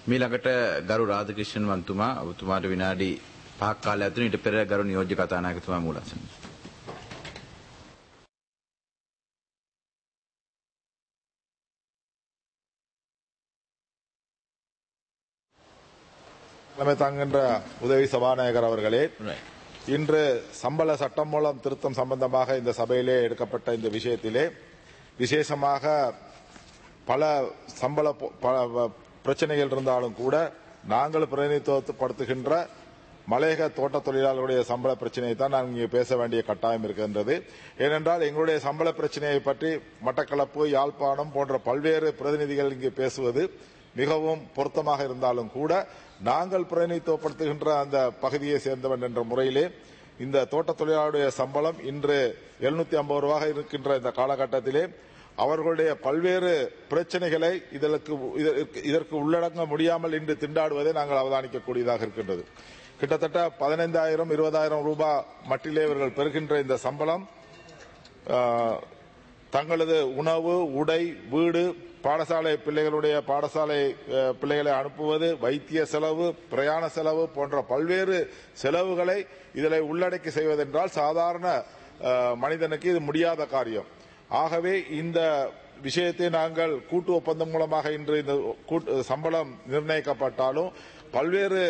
මීළඟට ගරු රාධකෘෂ්ණන් වන්තුමා ඔබතුමාට විනාඩි පහක් කාලය ඇතුළත ඊට පෙර ගරු නියෝජ්‍ය කතානායකතුමා මූලසන. தலைமை தாங்குகின்ற உதவி சபாநாயகர் அவர்களே Right. இன்று சம்பள சட்டம் மூலம் திருத்தம் சம்பந்தமாக இந்த சபையிலே எடுக்கப்பட்ட இந்த விஷயத்திலே விசேஷமாக பல சம்பள பொ- ப- ப- பிரச்சனைகள் இருந்தாலும் கூட நாங்கள் பிரதிநிதித்துவப்படுத்துகின்ற மலையக தோட்ட தொழிலாளர்களுடைய சம்பள பிரச்சனையை தான் நான் இங்கே பேச வேண்டிய கட்டாயம் இருக்கின்றது ஏனென்றால் எங்களுடைய சம்பள பிரச்சனையை பற்றி மட்டக்களப்பு யாழ்ப்பாணம் போன்ற பல்வேறு பிரதிநிதிகள் இங்கே பேசுவது மிகவும் பொருத்தமாக இருந்தாலும் கூட நாங்கள் பிரதிநிதித்துவப்படுத்துகின்ற அந்த பகுதியை சேர்ந்தவன் என்ற முறையிலே இந்த தோட்ட தொழிலாளருடைய சம்பளம் இன்று எழுநூத்தி ஐம்பது ரூபாய் இருக்கின்ற இந்த காலகட்டத்திலே அவர்களுடைய பல்வேறு பிரச்சனைகளை இதற்கு இதற்கு- இதற்கு உள்ளடங்க முடியாமல் இன்று திண்டாடுவதை நாங்கள் அவதானிக்கக்கூடியதாக இருக்கின்றது கிட்டத்தட்ட பதினைந்தாயிரம் இருபதாயிரம் ரூபாய் மட்டிலே இவர்கள் பெறுகின்ற இந்த சம்பளம் ஆஹ், தங்களது உணவு உடை வீடு பாடசாலை பிள்ளைகளுடைய பாடசாலை அஹ், பிள்ளைகளை அனுப்புவது வைத்திய செலவு பிரயாண செலவு போன்ற பல்வேறு செலவுகளை இதில் உள்ளடக்கி செய்வதென்றால் சாதாரண அஹ், மனிதனுக்கு இது முடியாத காரியம் ஆகவே இந்த விஷயத்தை நாங்கள் கூட்டு ஒப்பந்தம் மூலமாக இன்று இந்த கூட்டு- சம்பளம் நிர்ணயிக்கப்பட்டாலும் பல்வேறு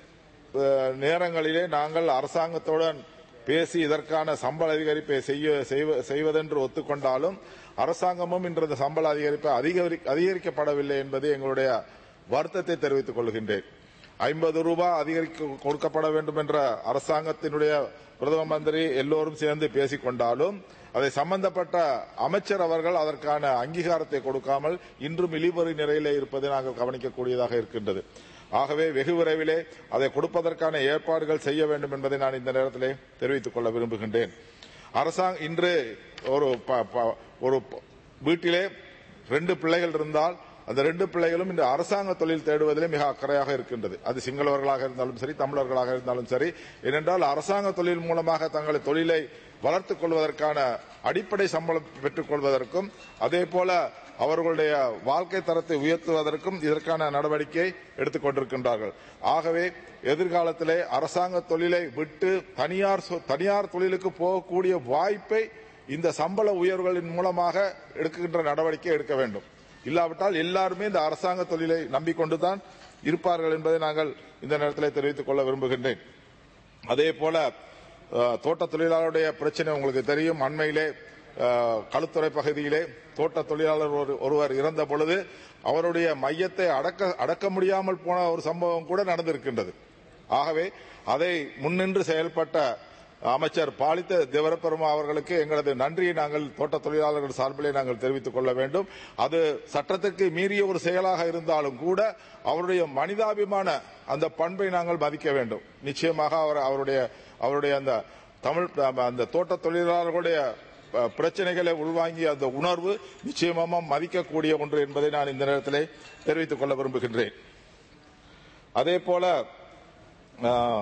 அஹ், நேரங்களிலே நாங்கள் அரசாங்கத்துடன் பேசி இதற்கான சம்பள அதிகரிப்பை செய்ய செய்வ- செய்வதென்று ஒத்துக்கொண்டாலும் அரசாங்கமும் இன்று இந்த சம்பள அதிகரிப்பை அதிகரி- அதிகரிக்கப்படவில்லை என்பது எங்களுடைய வருத்தத்தை தெரிவித்துக் கொள்கின்றேன் ஐம்பது ரூபாய் அதிகரிக்க கொடுக்கப்பட வேண்டும் என்ற அரசாங்கத்தினுடைய பிரதம மந்திரி எல்லோரும் சேர்ந்து பேசிக் கொண்டாலும் அதை சம்பந்தப்பட்ட அமைச்சர் அவர்கள் அதற்கான அங்கீகாரத்தை கொடுக்காமல் இன்றும் இழிபறி நிலையிலே இருப்பதை நாங்கள் கவனிக்கக்கூடியதாக இருக்கின்றது ஆகவே வெகு விரைவிலே அதை கொடுப்பதற்கான ஏற்பாடுகள் செய்ய வேண்டும் என்பதை நான் இந்த நேரத்திலே தெரிவித்துக் கொள்ள விரும்புகின்றேன் அரசாங்கம் இன்று ஒரு ப- ப- ஒரு ப- வீட்டிலே ரெண்டு பிள்ளைகள் இருந்தால் அந்த ரெண்டு பிள்ளைகளும் இந்த அரசாங்க தொழில் தேடுவதிலே மிக அக்கறையாக இருக்கின்றது அது சிங்களவர்களாக இருந்தாலும் சரி தமிழர்களாக இருந்தாலும் சரி ஏனென்றால் அரசாங்க தொழில் மூலமாக தங்கள் தொழிலை வளர்த்துக் கொள்வதற்கான அடிப்படை சம்பளம் பெற்றுக் கொள்வதற்கும் அதே போல அவர்களுடைய வாழ்க்கை தரத்தை உயர்த்துவதற்கும் இதற்கான நடவடிக்கை எடுத்துக் கொண்டிருக்கின்றார்கள் ஆகவே எதிர்காலத்திலே அரசாங்க தொழிலை விட்டு தனியார் சொ- தனியார் தொழிலுக்கு போகக்கூடிய வாய்ப்பை இந்த சம்பள உயர்வுகளின் மூலமாக எடுக்கின்ற நடவடிக்கை எடுக்க வேண்டும் இல்லாவிட்டால் எல்லாருமே இந்த அரசாங்க தொழிலை நம்பிக்கொண்டுதான் இருப்பார்கள் என்பதை நாங்கள் இந்த நேரத்தில் தெரிவித்துக் கொள்ள விரும்புகின்றேன் அதே போல அஹ், தோட்ட தொழிலாளருடைய பிரச்சனை உங்களுக்கு தெரியும் அண்மையிலே அஹ், களுத்துறை பகுதியிலே தோட்ட தொழிலாளர் ஒரு- ஒருவர் இறந்த பொழுது அவருடைய மையத்தை அடக்க அடக்க முடியாமல் போன ஒரு சம்பவம் கூட நடந்திருக்கின்றது ஆகவே அதை முன்னின்று செயல்பட்ட அமைச்சர் பாலித்த தேவரப்பெருமா அவர்களுக்கு எங்களது நன்றியை நாங்கள் தோட்ட தொழிலாளர்கள் சார்பிலே நாங்கள் தெரிவித்துக் கொள்ள வேண்டும் அது சட்டத்திற்கு மீறிய ஒரு செயலாக இருந்தாலும் கூட அவருடைய மனிதாபிமான அந்த பண்பை நாங்கள் மதிக்க வேண்டும் நிச்சயமாக அவர் அவருடைய அவருடைய அந்த தமிழ் அந்த தோட்ட தொழிலாளர்களுடைய அஹ், பிரச்சனைகளை உள்வாங்கிய அந்த உணர்வு நிச்சயமாக மதிக்கக்கூடிய ஒன்று என்பதை நான் இந்த நேரத்திலே தெரிவித்துக் கொள்ள விரும்புகின்றேன் அதே போல அஹ்,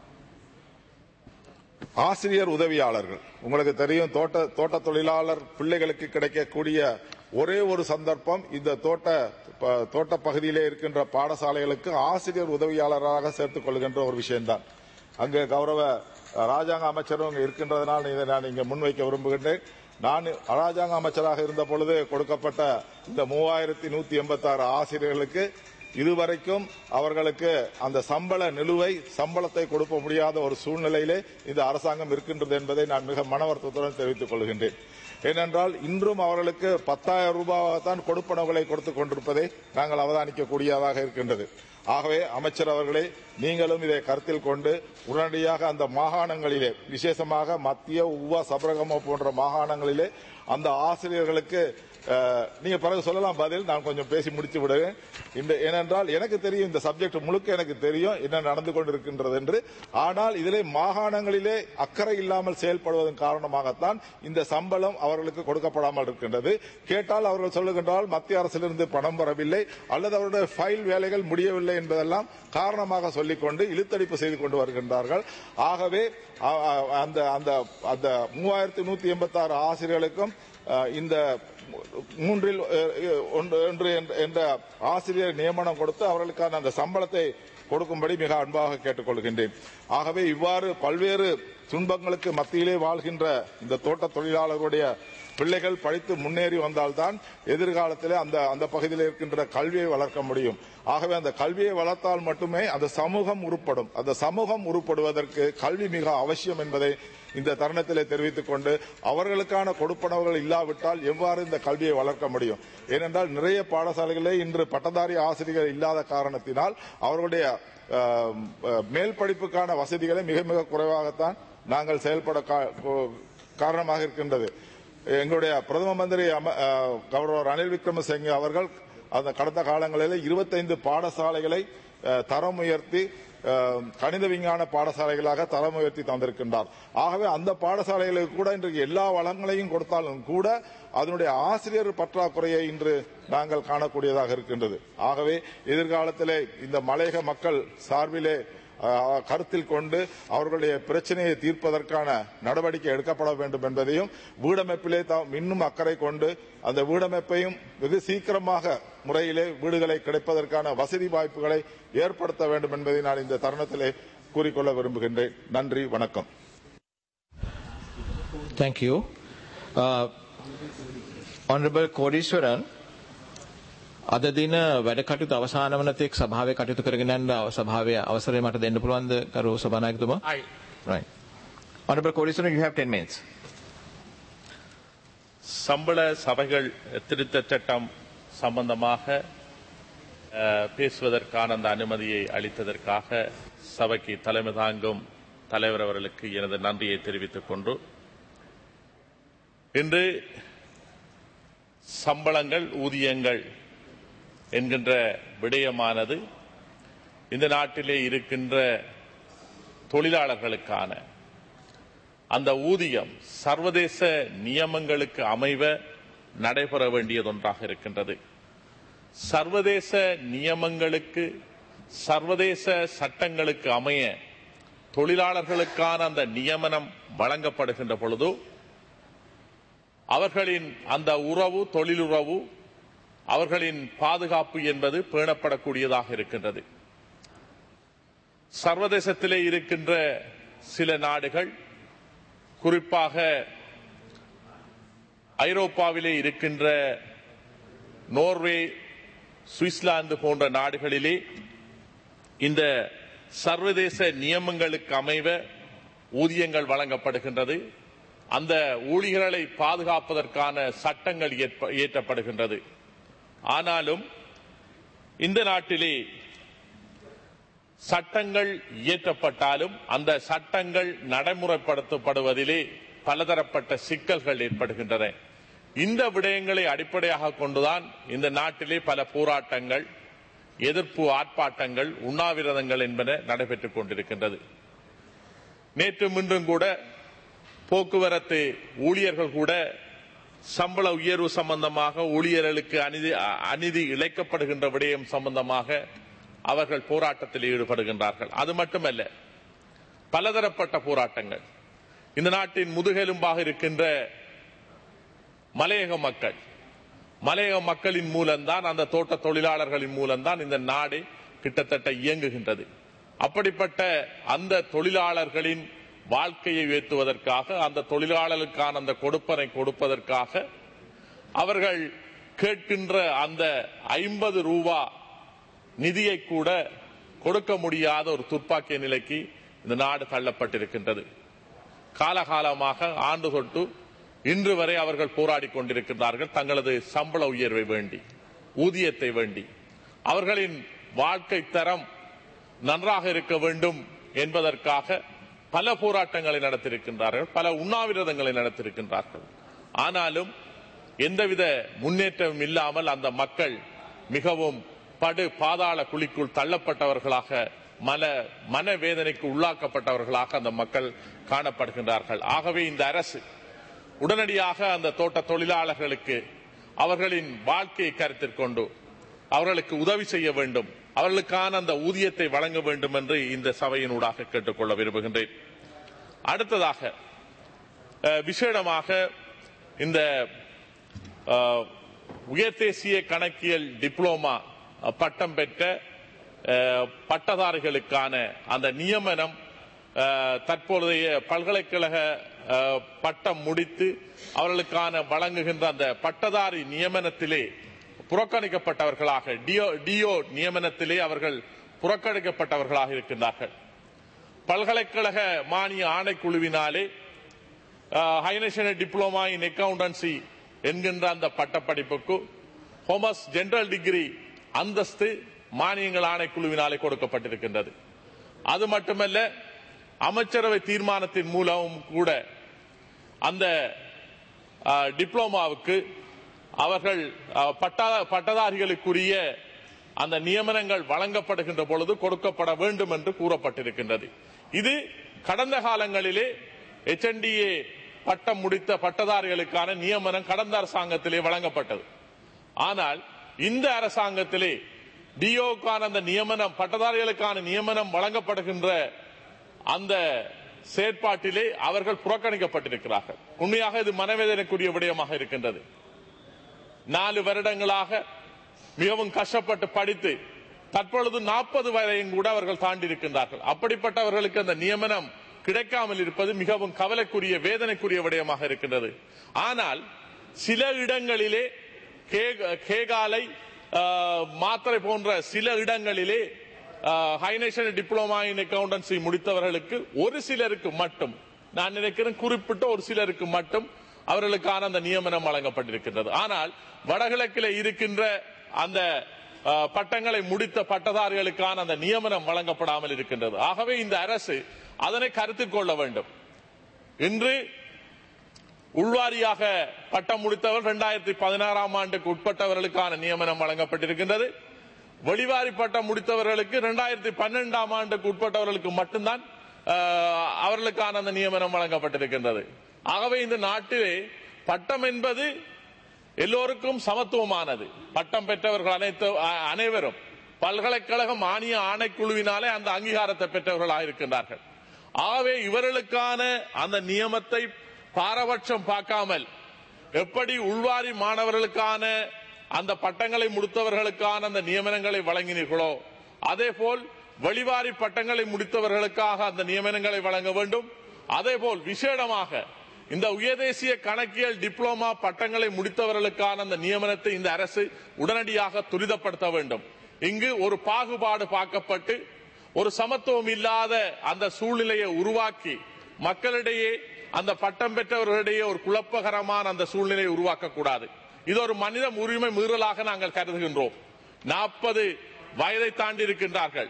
ஆசிரியர் உதவியாளர்கள் உங்களுக்கு தெரியும் தோட்ட தோட்ட தொழிலாளர் பிள்ளைகளுக்கு கிடைக்கக்கூடிய ஒரே ஒரு சந்தர்ப்பம் இந்த தோட்ட ப- தோட்ட பகுதியிலே இருக்கின்ற பாடசாலைகளுக்கு ஆசிரியர் உதவியாளராக சேர்த்துக் கொள்கின்ற ஒரு விஷயம்தான் அங்கு கௌரவ அஹ், ராஜாங்க அமைச்சரும் அங்கு இருக்கின்றதனால் இதை நான் இங்கே முன்வைக்க விரும்புகின்றேன் நான் ராஜாங்க அமைச்சராக இருந்த பொழுது கொடுக்கப்பட்ட இந்த மூவாயிரத்தி நூத்தி எண்பத்தி ஆறு ஆசிரியர்களுக்கு இதுவரைக்கும் அவர்களுக்கு அந்த சம்பள நிலுவை சம்பளத்தை கொடுக்க முடியாத ஒரு சூழ்நிலையிலே இந்த அரசாங்கம் இருக்கின்றது என்பதை நான் மிக மனவருத்தத்துடன் தெரிவித்துக் கொள்கின்றேன் ஏனென்றால் இன்றும் அவர்களுக்கு பத்தாயிரம் ரூபாய் தான் கொடுப்பனவுகளை கொடுத்துக் கொண்டிருப்பதை நாங்கள் அவதானிக்கக்கூடியதாக இருக்கின்றது ஆகவே அமைச்சர் அவர்களே நீங்களும் இதை கருத்தில் கொண்டு உடனடியாக அந்த மாகாணங்களிலே விசேஷமாக மத்திய உவா சபரகம போன்ற மாகாணங்களிலே அந்த ஆசிரியர்களுக்கு அஹ், நீங்க பிறகு சொல்லலாம் பதில் நான் கொஞ்சம் பேசி முடித்து விடுவேன் இந்த ஏனென்றால் எனக்கு தெரியும் இந்த சப்ஜெக்ட் முழுக்க எனக்கு தெரியும் என்ன நடந்து கொண்டிருக்கின்றது என்று ஆனால் இதிலே மாகாணங்களிலே அக்கறை இல்லாமல் செயல்படுவதன் காரணமாகத்தான் இந்த சம்பளம் அவர்களுக்கு கொடுக்கப்படாமல் இருக்கின்றது கேட்டால் அவர்கள் சொல்லுகின்றால் மத்திய அரசிலிருந்து பணம் வரவில்லை அல்லது அவருடைய ஃபைல் வேலைகள் முடியவில்லை என்பதெல்லாம் காரணமாக சொல்லிக்கொண்டு இழுத்தடிப்பு செய்து கொண்டு வருகின்றார்கள் ஆகவே அ- அ- அந்த அந்த அந்த மூவாயிரத்தி நூத்தி எண்பத்தி ஆறு ஆசிரியர்களுக்கும் அஹ், இந்த மூன்றில் அஹ், ஒன்று ஒன்று என்ற- என்ற ஆசிரியர் நியமனம் கொடுத்து அவர்களுக்கான அந்த சம்பளத்தை கொடுக்கும்படி மிக அன்பாக கேட்டுக்கொள்கின்றேன் ஆகவே இவ்வாறு பல்வேறு துன்பங்களுக்கு மத்தியிலே வாழ்கின்ற இந்த தோட்ட தொழிலாளர்களுடைய பிள்ளைகள் படித்து முன்னேறி வந்தால்தான் எதிர்காலத்திலே அந்த அந்த பகுதியில் இருக்கின்ற கல்வியை வளர்க்க முடியும் ஆகவே அந்த கல்வியை வளர்த்தால் மட்டுமே அந்த சமூகம் உருப்படும் அந்த சமூகம் உருப்படுவதற்கு கல்வி மிக அவசியம் என்பதை இந்த தருணத்திலே தெரிவித்துக் கொண்டு அவர்களுக்கான கொடுப்பனவுகள் இல்லாவிட்டால் எவ்வாறு இந்த கல்வியை வளர்க்க முடியும் ஏனென்றால் நிறைய பாடசாலைகளே இன்று பட்டதாரி ஆசிரியர்கள் இல்லாத காரணத்தினால் அவர்களுடைய அஹ், அஹ், மேல் படிப்புக்கான வசதிகளை மிக மிக குறைவாகத்தான் நாங்கள் செயல்பட கா- கோ- காரணமாக இருக்கின்றது எங்களுடைய பிரதம மந்திரி அம- அஹ், கௌரவர் ரணில் விக்ரமசிங்கே அவர்கள் அந்த கடந்த காலங்களில் இருபத்தைந்து பாடசாலைகளை அஹ், தரம் உயர்த்தி அஹ், கணித விஞ்ஞான பாடசாலைகளாக தரம் உயர்த்தி தந்திருக்கின்றார் ஆகவே அந்த பாடசாலைகளுக்கு கூட இன்றைக்கு எல்லா வளங்களையும் கொடுத்தாலும் கூட அதனுடைய ஆசிரியர் பற்றாக்குறையை இன்று நாங்கள் காணக்கூடியதாக இருக்கின்றது ஆகவே எதிர்காலத்திலே இந்த மலையக மக்கள் சார்பிலே அஹ், கருத்தில் கொண்டு அவர்களுடைய பிரச்சனையை தீர்ப்பதற்கான நடவடிக்கை எடுக்கப்பட வேண்டும் என்பதையும் வீடமைப்பிலே தாம் இன்னும் அக்கறை கொண்டு அந்த வீடமைப்பையும் வெகு சீக்கிரமாக முறையிலே வீடுகளை கிடைப்பதற்கான வசதி வாய்ப்புகளை ஏற்படுத்த வேண்டும் என்பதை நான் இந்த தருணத்திலே கூறிக்கொள்ள விரும்புகின்றேன் நன்றி வணக்கம் Thank you. Uh, Honorable Kodishwaran, අද දින වැඩ කටයුතු අවසාන වන තෙක් සභාවේ කටයුතු කරගෙන යන්න සභාවේ අවසරය මට දෙන්න පුළුවන්ද කරු සභානායකතුමා? I, Right. Honorable Kodishwaran, you have 10 minutes. சம்பள சபைகள் திருத்த சட்டம் சம்பந்தமாக அஹ், பேசுவதற்கான அந்த அனுமதியை அளித்ததற்காக சபைக்கு தலைமை தாங்கும் தலைவர் அவர்களுக்கு எனது நன்றியை தெரிவித்துக் கொண்டு இன்று சம்பளங்கள் ஊதியங்கள் என்கின்ற விடயமானது இந்த நாட்டிலே இருக்கின்ற தொழிலாளர்களுக்கான அந்த ஊதியம் சர்வதேச நியமங்களுக்கு அமைவ நடைபெற வேண்டியதொன்றாக இருக்கின்றது சர்வதேச நியமங்களுக்கு சர்வதேச சட்டங்களுக்கு அமைய தொழிலாளர்களுக்கான அந்த நியமனம் வழங்கப்படுகின்ற பொழுது அவர்களின் அந்த உறவு தொழிலுறவு அவர்களின் பாதுகாப்பு என்பது பேணப்படக்கூடியதாக இருக்கின்றது சர்வதேசத்திலே இருக்கின்ற சில நாடுகள் குறிப்பாக ஐரோப்பாவிலே இருக்கின்ற நோர்வே சுவிட்சர்லாந்து போன்ற நாடுகளிலே இந்த சர்வதேச நியமங்களுக்கு அமைவ ஊதியங்கள் வழங்கப்படுகின்றது அந்த ஊழியர்களை பாதுகாப்பதற்கான சட்டங்கள் ஏற்ப- இயற்றப்படுகின்றது ஆனாலும் இந்த நாட்டிலே சட்டங்கள் இயற்றப்பட்டாலும் அந்த சட்டங்கள் நடைமுறைப்படுத்தப்படுவதிலே பலதரப்பட்ட சிக்கல்கள் ஏற்படுகின்றன இந்த விடயங்களை அடிப்படையாக கொண்டுதான் இந்த நாட்டிலே பல போராட்டங்கள் எதிர்ப்பு ஆர்ப்பாட்டங்கள் உண்ணாவிரதங்கள் என்பன நடைபெற்றுக் கொண்டிருக்கின்றது நேற்று இன்றும் கூட போக்குவரத்து ஊழியர்கள் கூட சம்பள உயர்வு சம்பந்தமாக ஊழியர்களுக்கு அநீதி அநீதி இழைக்கப்படுகின்ற விடயம் சம்பந்தமாக அவர்கள் போராட்டத்தில் ஈடுபடுகின்றார்கள் அது மட்டுமல்ல பலதரப்பட்ட போராட்டங்கள் இந்த நாட்டின் முதுகெலும்பாக இருக்கின்ற மலையக மக்கள் மலையக மக்களின் மூலம்தான் அந்த தோட்ட தொழிலாளர்களின் மூலம்தான் இந்த நாடு கிட்டத்தட்ட இயங்குகின்றது அப்படிப்பட்ட அந்த தொழிலாளர்களின் வாழ்க்கையை உயர்த்துவதற்காக அந்த தொழிலாளர்களுக்கான அந்த கொடுப்பனை கொடுப்பதற்காக அவர்கள் கேட்கின்ற அந்த ஐம்பது ரூபா நிதியை கூட கொடுக்க முடியாத ஒரு துப்பாக்கிய நிலைக்கு இந்த நாடு தள்ளப்பட்டிருக்கின்றது காலகாலமாக ஆண்டு தொட்டு இன்று வரை அவர்கள் போராடி கொண்டிருக்கிறார்கள் தங்களது சம்பள உயர்வை வேண்டி ஊதியத்தை வேண்டி அவர்களின் வாழ்க்கை தரம் நன்றாக இருக்க வேண்டும் என்பதற்காக பல போராட்டங்களை நடத்தியிருக்கின்றார்கள் பல உண்ணாவிரதங்களை நடத்தியிருக்கின்றார்கள் ஆனாலும் எந்தவித முன்னேற்றமும் இல்லாமல் அந்த மக்கள் மிகவும் படு பாதாள குழிக்குள் தள்ளப்பட்டவர்களாக மன மனவேதனைக்கு உள்ளாக்கப்பட்டவர்களாக அந்த மக்கள் காணப்படுகின்றார்கள் ஆகவே இந்த அரசு உடனடியாக அந்த தோட்ட தொழிலாளர்களுக்கு அவர்களின் வாழ்க்கையை கருத்தில் கொண்டு அவர்களுக்கு உதவி செய்ய வேண்டும் அவர்களுக்கான அந்த ஊதியத்தை வழங்க வேண்டும் என்று இந்த சபையினூடாக கேட்டுக்கொள்ள விரும்புகின்றேன் அடுத்ததாக அஹ், விசேடமாக இந்த அஹ், உயர் தேசிய கணக்கியல் டிப்ளோமா அஹ், பட்டம் பெற்ற அஹ், பட்டதாரிகளுக்கான அந்த நியமனம் அஹ், தற்பொழுதைய பல்கலைக்கழக அஹ், பட்டம் முடித்து அவர்களுக்கான வழங்குகின்ற அந்த பட்டதாரி நியமனத்திலே புறக்கணிக்கப்பட்டவர்களாக டிஓ டிஓ நியமனத்திலே அவர்கள் புறக்கணிக்கப்பட்டவர்களாக இருக்கின்றார்கள் பல்கலைக்கழக மானிய ஆணைக்குழுவினாலே ஹைநேஷனல் டிப்ளமா இன் அக்கவுண்டன்சி என்கின்ற அந்த பட்டப்படிப்புக்கு ஹோமஸ் ஜெனரல் டிகிரி அந்தஸ்து மானியங்கள் ஆணைக்குழுவினாலே கொடுக்கப்பட்டிருக்கின்றது அது மட்டுமல்ல அமைச்சரவை தீர்மானத்தின் மூலமும் கூட அந்த அஹ், டிப்ளோமாவுக்கு அவர்கள் அஹ், பட்டா- பட்டதாரிகளுக்குரிய அந்த நியமனங்கள் வழங்கப்படுகின்ற பொழுது கொடுக்கப்பட வேண்டும் என்று கூறப்பட்டிருக்கின்றது இது கடந்த காலங்களிலே HNDA பட்டம் முடித்த பட்டதாரிகளுக்கான நியமனம் கடந்த அரசாங்கத்திலே வழங்கப்பட்டது ஆனால் இந்த அரசாங்கத்திலே டிஓக்கான அந்த நியமனம் பட்டதாரிகளுக்கான நியமனம் வழங்கப்படுகின்ற அந்த செயற்பாட்டிலே அவர்கள் புறக்கணிக்கப்பட்டிருக்கிறார்கள் உண்மையாக இது மனவேதனைக்குரிய விடயமாக இருக்கின்றது நாலு வருடங்களாக மிகவும் கஷ்டப்பட்டு படித்து தற்பொழுது நாற்பது வயதையும் கூட அவர்கள் தாண்டி இருக்கின்றார்கள் அப்படிப்பட்டவர்களுக்கு அந்த நியமனம் கிடைக்காமல் இருப்பது மிகவும் கவலைக்குரிய வேதனைக்குரிய விடயமாக இருக்கின்றது ஆனால் சில இடங்களிலே கே- கேகாலை ஆஹ், மாத்திரை போன்ற சில இடங்களிலே ஹைநேஷனல் டிப்ளமா இன் அக்கவுண்டன்சி முடித்தவர்களுக்கு ஒரு சிலருக்கு மட்டும் நான் நினைக்கிறேன் குறிப்பிட்ட ஒரு சிலருக்கு மட்டும் அவர்களுக்கான அந்த நியமனம் வழங்கப்பட்டிருக்கின்றது ஆனால் வடகிழக்கில் இருக்கின்ற அந்த அஹ், பட்டங்களை முடித்த பட்டதாரிகளுக்கான அந்த நியமனம் வழங்கப்படாமல் இருக்கின்றது ஆகவே இந்த அரசு அதனை கருத்தில் கொள்ள வேண்டும் இன்று உள்வாரியாக பட்டம் முடித்தவர் இரண்டாயிரத்தி பதினாறாம் ஆண்டுக்கு உட்பட்டவர்களுக்கான நியமனம் வழங்கப்பட்டிருக்கின்றது வெளிவாரி பட்டம் முடித்தவர்களுக்கு இரண்டாயிரத்தி பன்னெண்டாம் ஆண்டுக்கு உட்பட்டவர்களுக்கு மட்டும்தான் அஹ், அவர்களுக்கான அந்த நியமனம் வழங்கப்பட்டிருக்கின்றது ஆகவே இந்த நாட்டிலே பட்டம் என்பது எல்லோருக்கும் சமத்துவமானது பட்டம் பெற்றவர்கள் அனைத்து அ- அனைவரும் பல்கலைக்கழக மானிய ஆணைக்குழுவினாலே அந்த அங்கீகாரத்தை பெற்றவர்களாக இருக்கின்றார்கள் ஆகவே இவர்களுக்கான அந்த நியமத்தை பாரபட்சம் பார்க்காமல் எப்படி உள்வாரி மாணவர்களுக்கான அந்த பட்டங்களை முடித்தவர்களுக்கான அந்த நியமனங்களை வழங்கினீர்களோ அதே போல் வெளிவாரி பட்டங்களை முடித்தவர்களுக்காக அந்த நியமனங்களை வழங்க வேண்டும் அதே போல் விசேடமாக இந்த உயர்தேசிய கணக்கியல் டிப்ளமா பட்டங்களை முடித்தவர்களுக்கான அந்த நியமனத்தை இந்த அரசு உடனடியாக துரிதப்படுத்த வேண்டும் இங்கு ஒரு பாகுபாடு பார்க்கப்பட்டு ஒரு சமத்துவம் இல்லாத அந்த சூழ்நிலையை உருவாக்கி மக்களிடையே அந்த பட்டம் பெற்றவர்களிடையே ஒரு குழப்பகரமான அந்த சூழ்நிலையை உருவாக்க கூடாது இது ஒரு மனித உரிமை மீறலாக நாங்கள் கருதுகின்றோம் நாற்பது வயதை தாண்டி இருக்கின்றார்கள்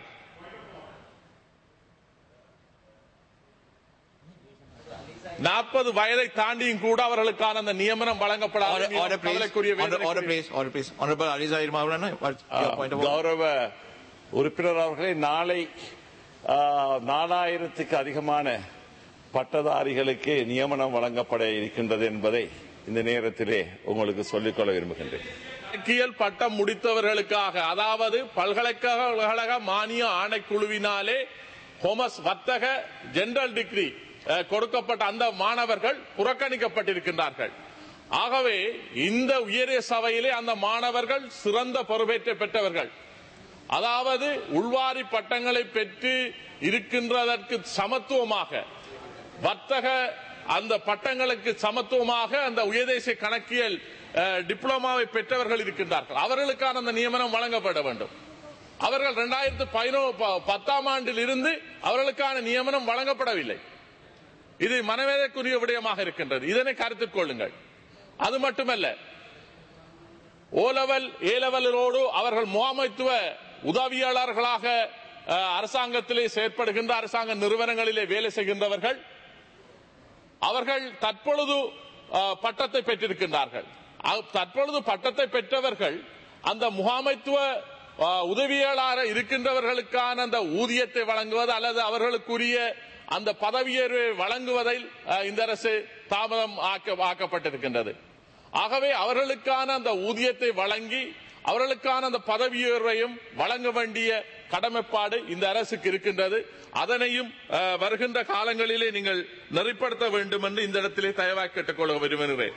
நாற்பது வயதை தாண்டியும் கூட அவர்களுக்கான அந்த நியமனம் வழங்கப்படாத Order, order, please. கவலைக்குரிய Order, order, வேதனைக்குரிய- please. Order, please. Honorable Aliza Maulana, what's your point of order? கௌரவ உறுப்பினர் அவர்களே நாளை ஆ, நாலாயிரத்துக்கு அதிகமான பட்டதாரிகளுக்கு நியமனம் வழங்கப்பட இருக்கின்றது என்பதை இந்த நேரத்திலே உங்களுக்கு சொல்லிக்கொள்ள விரும்புகின்றேன் கணக்கியல் பட்டம் முடித்தவர்களுக்காக அதாவது பல்கலைக்கழக மானிய ஆணைக்குழுவினாலே ஹோமஸ் வர்த்தக ஜெனரல் டிகிரி அஹ், கொடுக்கப்பட்ட அந்த மாணவர்கள் புறக்கணிக்கப்பட்டிருக்கின்றார்கள் ஆகவே இந்த உயரிய சபையிலே அந்த மாணவர்கள் சிறந்த பொறுப்பேற்ற பெற்றவர்கள் அதாவது உள்வாரி பட்டங்களை பெற்று இருக்கின்றதற்கு சமத்துவமாக வர்த்தக அந்த பட்டங்களுக்கு சமத்துவமாக அந்த உயர்தேசிய கணக்கியல் அஹ், டிப்ளமாவை பெற்றவர்கள் இருக்கின்றார்கள் அவர்களுக்கான அந்த நியமனம் வழங்கப்பட வேண்டும் அவர்கள் இரண்டாயிரத்து பதினோ ப- பத்தாம் ஆண்டில் இருந்து அவர்களுக்கான நியமனம் வழங்கப்படவில்லை இது மனவேதக்குரிய விடயமாக இருக்கின்றது இதனை கருத்தில் கொள்ளுங்கள் அது மட்டுமல்ல ஓ லெவல் ஏ லெவலோடு அவர்கள் முகாமைத்துவ உதவியாளர்களாக அஹ், அரசாங்கத்திலே செயற்படுகின்ற அரசாங்க நிறுவனங்களிலே வேலை செய்கின்றவர்கள் அவர்கள் தற்பொழுது அஹ், பட்டத்தை பெற்றிருக்கின்றார்கள் அ- தற்பொழுது பட்டத்தை பெற்றவர்கள் அந்த முகாமைத்துவ அஹ், உதவியாளராக இருக்கின்றவர்களுக்கான அந்த ஊதியத்தை வழங்குவது அல்லது அவர்களுக்குரிய அந்த பதவியேர்வை வழங்குவதில் அஹ், இந்த அரசு தாமதம் ஆக்க- ஆக்கப்பட்டிருக்கின்றது ஆகவே அவர்களுக்கான அந்த ஊதியத்தை வழங்கி அவர்களுக்கான அந்த பதவியுயர்வையும் வழங்க வேண்டிய கடமைப்பாடு இந்த அரசுக்கு இருக்கின்றது அதனையும் அஹ், வருகின்ற காலங்களிலே நீங்கள் நெறிப்படுத்த வேண்டும் என்று இந்த இடத்திலே தயவாக கேட்டுக்கொள்ள விரும்புகிறேன்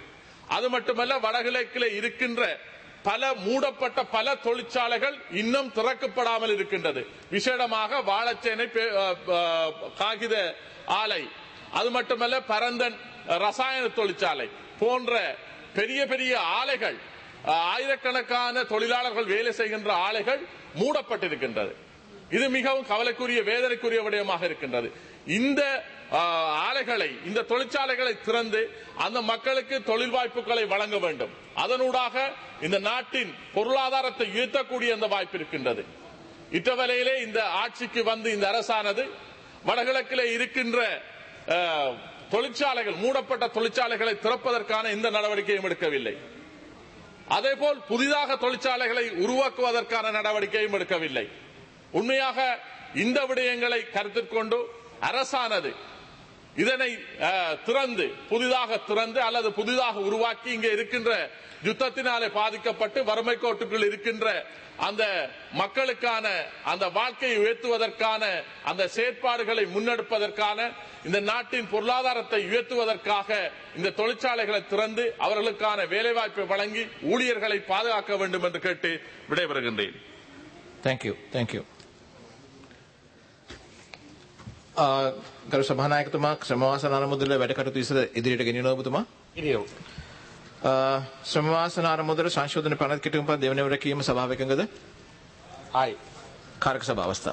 அது மட்டுமல்ல வடகிழக்கில் இருக்கின்ற பல மூடப்பட்ட பல தொழிற்சாலைகள் இன்னும் திறக்கப்படாமல் இருக்கின்றது விசேடமாக வாழைச்சேனை பே- அஹ், அஹ், காகித ஆலை அது மட்டுமல்ல பரந்தன் ரசாயன தொழிற்சாலை போன்ற பெரிய பெரிய ஆலைகள் அஹ், ஆயிரக்கணக்கான தொழிலாளர்கள் வேலை செய்கின்ற ஆலைகள் மூடப்பட்டிருக்கின்றது இது மிகவும் கவலைக்குரிய வேதனைக்குரிய விடயமாக இருக்கின்றது இந்த ஆஹ், ஆலைகளை இந்த தொழிற்சாலைகளை திறந்து அந்த மக்களுக்கு தொழில் வாய்ப்புகளை வழங்க வேண்டும் அதனூடாக இந்த நாட்டின் பொருளாதாரத்தை உயர்த்தக்கூடிய அந்த வாய்ப்பு இருக்கின்றது இட்டவரையிலே இந்த ஆட்சிக்கு வந்து இந்த அரசானது வடகிழக்கிலே இருக்கின்ற ஆஹ், தொழிற்சாலைகள் மூடப்பட்ட தொழிற்சாலைகளை திறப்பதற்கான எந்த நடவடிக்கையும் எடுக்கவில்லை அதேபோல் புதிதாக தொழிற்சாலைகளை உருவாக்குவதற்கான நடவடிக்கையும் எடுக்கவில்லை உண்மையாக இந்த விடயங்களை கருத்தில் கொண்டு அரசானது இதனை அஹ், திறந்து புதிதாக திறந்து அல்லது புதிதாக உருவாக்கி இங்கே இருக்கின்ற யுத்தத்தினாலே பாதிக்கப்பட்டு வறுமை கோட்டுக்குள் இருக்கின்ற அந்த மக்களுக்கான அந்த வாழ்க்கையை உயர்த்துவதற்கான அந்த செயற்பாடுகளை முன்னெடுப்பதற்கான இந்த நாட்டின் பொருளாதாரத்தை உயர்த்துவதற்காக இந்த தொழிற்சாலைகளை திறந்து அவர்களுக்கான வேலைவாய்ப்பை வழங்கி ஊழியர்களை பாதுகாக்க வேண்டும் என்று கேட்டு விடைபெறுகின்றேன் Thank you. Thank you. ආ, ගරු සභානායකතුමා ශ්‍රමවාසන අරමුදල වැඩ කටයුතු ඉස්සර ඉදිරියට ගෙනියනවා ඔබතුමා? ඉරියව්. ආ, ශ්‍රමවාසන අරමුදල සංශෝධන පනත් කිටුම්පත් දෙවනවර කීම සභාව එකඟද? ආයි. කාරක සභා අවස්ථාව.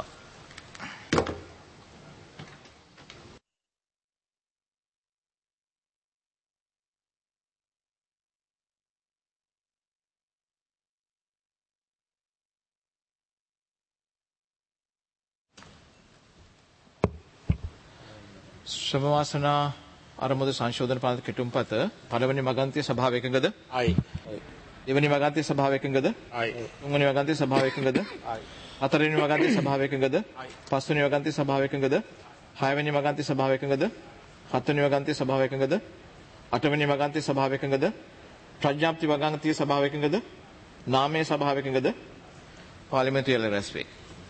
ශ්‍රමවාසනා අරමුද සංශෝධන පනත් කිටුම්පත පළවෙනි මගන්තිය සභාව එකඟද? ආයි. දෙවැනි මගන්තිය සභාව එකඟද? ආයි. තුන්වෙනි වගන්තිය සභාව එකඟද? හතරවෙනි වගන්තිය සභාව එකඟද? පස්වෙනි වගන්තිය සභාව එකඟද? හයවෙනි වගන්තිය සභාව එකඟද? හත්වෙනි වගන්තිය සභාව එකඟද? අටවෙනි වගන්තිය සභාව එකඟද? ප්‍රඥාප්ති වගන්තිය සභාව එකඟද? නාමයේ සභාව එකඟද? පාර්ලිමේන්තුවේ රැස් වේ.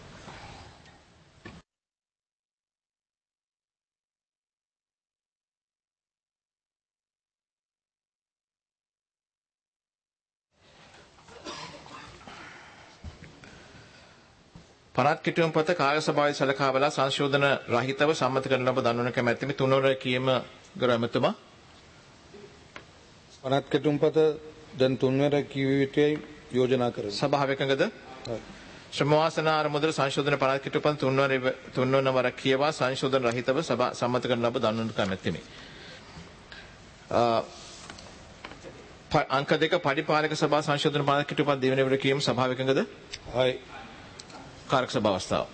පනත් කිටුවම් පත කාර්ය සභාවේ සලකා බලා සංශෝධන රහිතව සම්මත කරන ලබ දන්වන කැමැත්තෙමි තුනවර කීම ගරු ඇමතුමා පනත් කෙටුම්පත දැන් තුන්වර කිවිවිටයි යෝජනා කරන. සභාව එකඟද ශ්‍රමවාසන අරමුදල සංශෝධන පනත් කිටුපන් තුන්වර තුන්වන වර කියවා සංශෝධන රහිතව සභා සම්මත කරන ලබ දන්වන කැමැත්තෙමි අ, ප- අංක දෙක පරිපාලක සභා සංශෝධන පනත් කිටුපන් දෙවන වර කීම සභාව එකඟද හයි කාරක සභා අවස්ථාව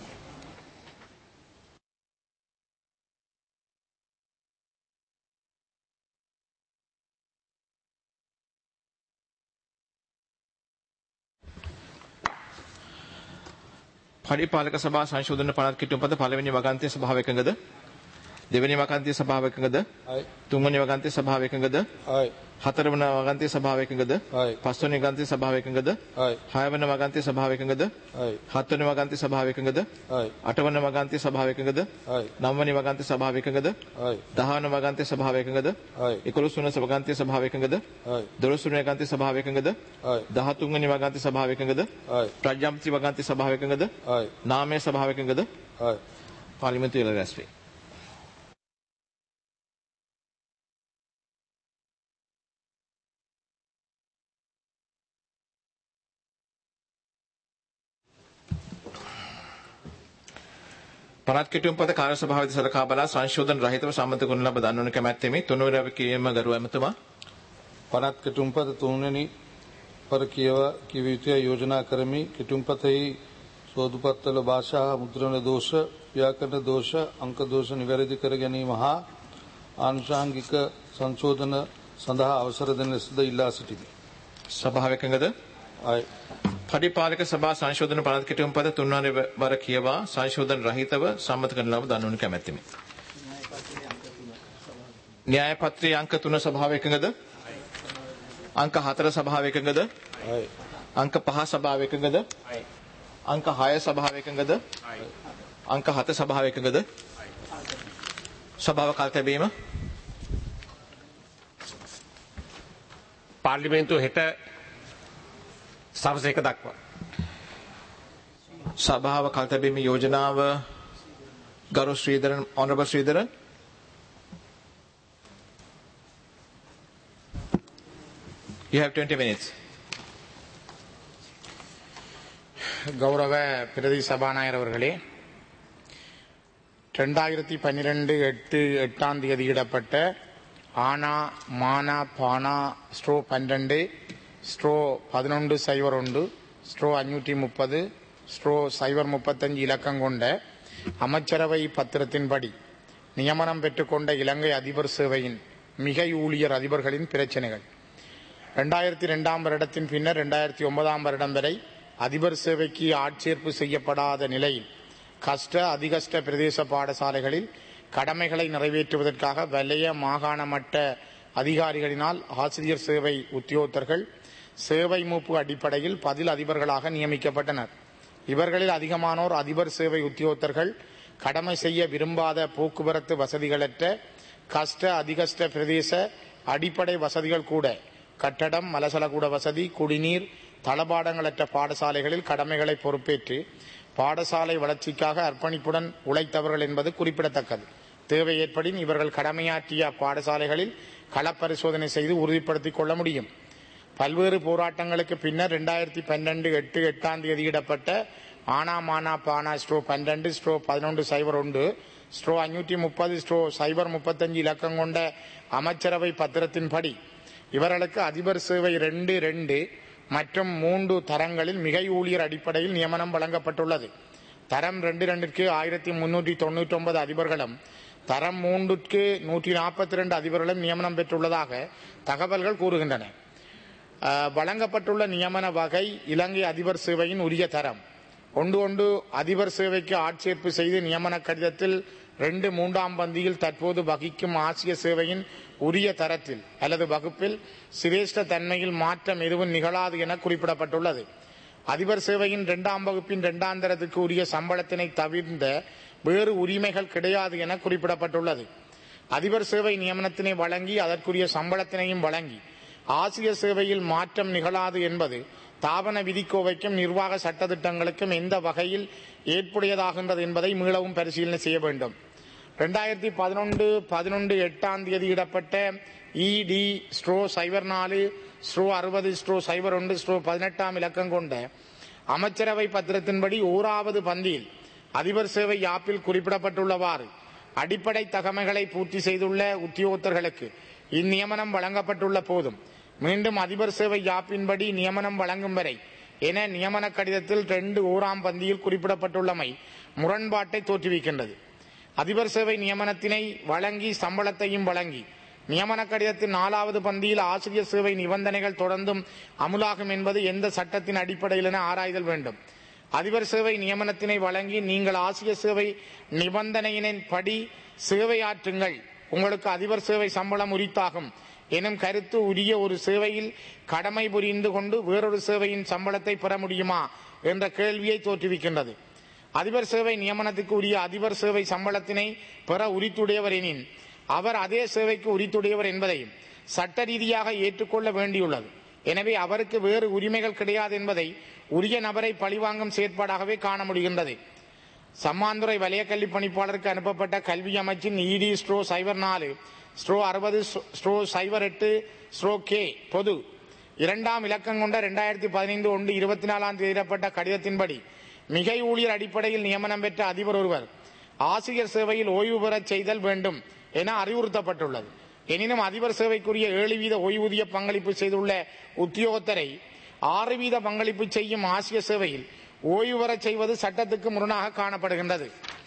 පරිපාලක සභා සංශෝධන පනත් කිටුම්පත පළවෙනි වගන්තිය සභාව එකඟද දෙවෙනි වගන්තිය සභාව එකඟද හයි තුන්වෙනි වගන්තිය සභාව එකඟද හයි හතරවන වගන්තිය සභාව එකඟද හයි පස්වෙනි වගන්තිය සභාව එකඟද හයි හයවන වගන්තිය සභාව එකඟද හයි හත්වන වගන්තිය සභාව එකඟද හයි අටවන වගන්තිය සභාව එකඟද හයි නවවනි වගන්තිය සභාව එකඟද හයි දහවන වගන්තිය සභාව එකඟද හයි එකොළොස්වන වගන්තිය සභාව එකඟද හයි දොළොස්වන වගන්තිය සභාව එකඟද හයි දහතුන්වනි වගන්තිය සභාව එකඟද හයි ප්‍රඥාපති වගන්තිය සභාව එකඟද හයි නාමයේ සභාව එකඟද හයි පාර්ලිමේන්තුවේ ඉල රැස් වේ පනත් කෙටුම්පත කාර්ය සභාවේ සලකා බලා සංශෝධන රහිතව සම්මත කරන ලබ දන්වන කැමැත්තෙමි තුන්වර කීම ගරු ඇමතුමා පනත් කෙටුම්පත තුන්වැනි පර කියව කිවිවිටය යෝජනා කරමි කෙටුම්පතෙහි සෝදුපත්වල භාෂා හා මුද්‍රණ දෝෂ ව්‍යාකරණ දෝෂ අංක දෝෂ නිවැරදි කර ගැනීම හා ආනුෂාංගික සංශෝධන සඳහා අවසර දෙන ලෙසද ඉල්ලා සිටිමි. සභාව එකඟද අයි පරිපාලක සභා සංශෝධන පනත් කෙටුම් පද තුන්වර වර කියවා සංශෝධන රහිතව සම්මත කරන ලබ දන්වන කැමැත්තෙමි. න්‍යාය පත්‍රයේ අංක 3 සභාව එකඟද? අංක 4 සභාව එකඟද? අයි අංක 5 සභාව එකඟද? අංක 6 සභාව එකඟද? අංක 7 සභාව එකඟද? සභාව කල් තැබීම පාර්ලිමේන්තුව හෙට සවස එක දක්වා. සභාව කල්තැබීමේ යෝජනාව ගරු ශ්‍රීධරන් honorable ශ්‍රීධරන් You have 20 minutes. கௌரவ பிரதி சபாநாயகர் அவர்களே ரெண்டாயிரத்தி பன்னிரெண்டு எட்டு எட்டாம் தேதி இடப்பட்ட ஆனா மானா பானா ஸ்ட்ரோ பன்னிரெண்டு ஸ்ட்ரோ பதினொன்று சைபர் ஒன்று ஸ்ட்ரோ அஞ்சூற்றி முப்பது ஸ்ட்ரோ சைபர் முப்பத்தஞ்சு இலக்கம் கொண்ட அமைச்சரவை பத்திரத்தின்படி நியமனம் பெற்றுக்கொண்ட இலங்கை அதிபர் சேவையின் மிகை ஊழியர் அதிபர்களின் பிரச்சனைகள் ரெண்டாயிரத்தி ரெண்டாம் வருடத்தின் பின்னர் ரெண்டாயிரத்தி ஒன்பதாம் வருடம் வரை அதிபர் சேவைக்கு ஆட்சேர்ப்பு செய்யப்படாத நிலையில் கஷ்ட அதிகஷ்ட பிரதேச பாடசாலைகளில் கடமைகளை நிறைவேற்றுவதற்காக வலய மாகாண மட்ட அதிகாரிகளினால் ஆசிரியர் சேவை உத்தியோகத்தர்கள் சேவை மூப்பு அடிப்படையில் பதில் அதிபர்களாக நியமிக்கப்பட்டனர் இவர்களில் அதிகமானோர் அதிபர் சேவை உத்தியோகத்தர்கள் கடமை செய்ய விரும்பாத போக்குவரத்து வசதிகளற்ற கஷ்ட அதிகஷ்ட பிரதேச அடிப்படை வசதிகள் கூட கட்டடம் மலசலகூட வசதி குடிநீர் தளபாடங்களற்ற பாடசாலைகளில் கடமைகளை பொறுப்பேற்று பாடசாலை வளர்ச்சிக்காக அர்ப்பணிப்புடன் உழைத்தவர்கள் என்பது குறிப்பிடத்தக்கது தேவை ஏற்படின் இவர்கள் கடமையாற்றிய பாடசாலைகளில் களப்பரிசோதனை செய்து உறுதிப்படுத்திக் கொள்ள முடியும் பல்வேறு போராட்டங்களுக்கு பின்னர் இரண்டாயிரத்தி பன்னெண்டு எட்டு எட்டாம் தேதியிடப்பட்ட ஆனா மானா பானா ஸ்ட்ரோ பன்னெண்டு ஸ்ட்ரோ பதினொன்று சைபர் ஒன்று ஸ்ட்ரோ அஞ்சூற்றி முப்பது ஸ்ட்ரோ சைபர் முப்பத்தஞ்சு இலக்கம் கொண்ட அமைச்சரவை பத்திரத்தின்படி இவர்களுக்கு அதிபர் சேவை ரெண்டு ரெண்டு மற்றும் மூன்று தரங்களில் மிகை ஊழியர் அடிப்படையில் நியமனம் வழங்கப்பட்டுள்ளது தரம் ரெண்டு ரெண்டிற்கு ஆயிரத்தி முன்னூற்றி தொண்ணூற்றி ஒன்பது அதிபர்களும் தரம் மூன்றுக்கு நூற்றி நாற்பத்தி ரெண்டு அதிபர்களும் நியமனம் பெற்றுள்ளதாக தகவல்கள் கூறுகின்றன அஹ், வழங்கப்பட்டுள்ள நியமன வகை இலங்கை அதிபர் சேவையின் உரிய தரம் ஒன்று ஒன்று அதிபர் சேவைக்கு ஆட்சேர்ப்பு செய்து நியமன கடிதத்தில் ரெண்டு மூன்றாம் பந்தியில் தற்போது வகிக்கும் ஆசிய சேவையின் உரிய தரத்தில் அல்லது வகுப்பில் சிரேஷ்ட தன்மையில் மாற்றம் எதுவும் நிகழாது என குறிப்பிடப்பட்டுள்ளது அதிபர் சேவையின் இரண்டாம் வகுப்பின் இரண்டாம் தரத்துக்கு உரிய சம்பளத்தினை தவிர்ந்த வேறு உரிமைகள் கிடையாது என குறிப்பிடப்பட்டுள்ளது அதிபர் சேவை நியமனத்தினை வழங்கி அதற்குரிய சம்பளத்தினையும் வழங்கி ஆசிரியர் சேவையில் மாற்றம் நிகழாது என்பது தாபன விதிக்கோவைக்கும் நிர்வாக சட்டத்திட்டங்களுக்கும் எந்த வகையில் ஏற்புடையதாகின்றது என்பதை மீளவும் பரிசீலனை செய்ய வேண்டும் ரெண்டாயிரத்தி பதினொன்று பதினொன்று எட்டாம் தேதி இடப்பட்ட இடி ஸ்ட்ரோ சைபர் நாலு ஸ்ட்ரோ அறுபது ஸ்ட்ரோ சைபர் ஒன்று ஸ்ட்ரோ பதினெட்டாம் இலக்கம் கொண்ட அமைச்சரவை பத்திரத்தின்படி ஓராவது பந்தியில் அதிபர் சேவை யாப்பில் குறிப்பிடப்பட்டுள்ளவாறு அடிப்படை தகமைகளை பூர்த்தி செய்துள்ள உத்தியோகத்தர்களுக்கு இந்நியமனம் வழங்கப்பட்டுள்ள போதும் மீண்டும் அதிபர் சேவை யாப்பின்படி நியமனம் வழங்கும் வரை என நியமன கடிதத்தில் ரெண்டு ஓராம் பந்தியில் குறிப்பிடப்பட்டுள்ளமை முரண்பாட்டை தோற்றுவிக்கின்றது அதிபர் சேவை நியமனத்தினை வழங்கி சம்பளத்தையும் வழங்கி நியமன கடிதத்தின் நாலாவது பந்தியில் ஆசிரியர் சேவை நிபந்தனைகள் தொடர்ந்தும் அமுலாகும் என்பது எந்த சட்டத்தின் அடிப்படையில் என ஆராய்தல் வேண்டும் அதிபர் சேவை நியமனத்தினை வழங்கி நீங்கள் ஆசிரியர் சேவை நிபந்தனையினின் படி சேவையாற்றுங்கள் உங்களுக்கு அதிபர் சேவை சம்பளம் உரித்தாகும் எனும் கருத்து உரிய ஒரு சேவையில் கடமை புரிந்து கொண்டு வேறொரு சேவையின் சம்பளத்தை பெற முடியுமா என்ற கேள்வியை தோற்றுவிக்கின்றது அதிபர் சேவை நியமனத்துக்கு உரிய அதிபர் சேவை சம்பளத்தினை பெற உரித்துடையவர் எனின் அவர் அதே சேவைக்கு உரித்துடையவர் என்பதையும் சட்ட ரீதியாக ஏற்றுக்கொள்ள வேண்டியுள்ளது எனவே அவருக்கு வேறு உரிமைகள் கிடையாது என்பதை உரிய நபரை பழிவாங்கும் செயற்பாடாகவே காண முடிகின்றது சம்மாந்துறை வலய கல்வி பணிப்பாளருக்கு அனுப்பப்பட்ட கல்வி அமைச்சின் இடி ஸ்ட்ரோ சைபர் நாலு ஸ்ட்ரோ அறுபது ஸ்ட்ரோ சைபர் எட்டு ஸ்ட்ரோ கே பொது இரண்டாம் இலக்கம் கொண்ட இரண்டாயிரத்தி பதினைந்து ஒன்று இருபத்தி நாலாம் தேதியிடப்பட்ட கடிதத்தின்படி மிகை ஊழியர் அடிப்படையில் நியமனம் பெற்ற அதிபர் ஒருவர் ஆசிரியர் சேவையில் ஓய்வு பெறச் செய்தல் வேண்டும் என அறிவுறுத்தப்பட்டுள்ளது எனினும் அதிபர் சேவைக்குரிய ஏழு வீத ஓய்வூதிய பங்களிப்பு செய்துள்ள உத்தியோகத்தரை ஆறு வீத பங்களிப்பு செய்யும் ஆசிய சேவையில் ஓய்வு பெறச் செய்வது சட்டத்துக்கு முரணாக காணப்படுகின்றது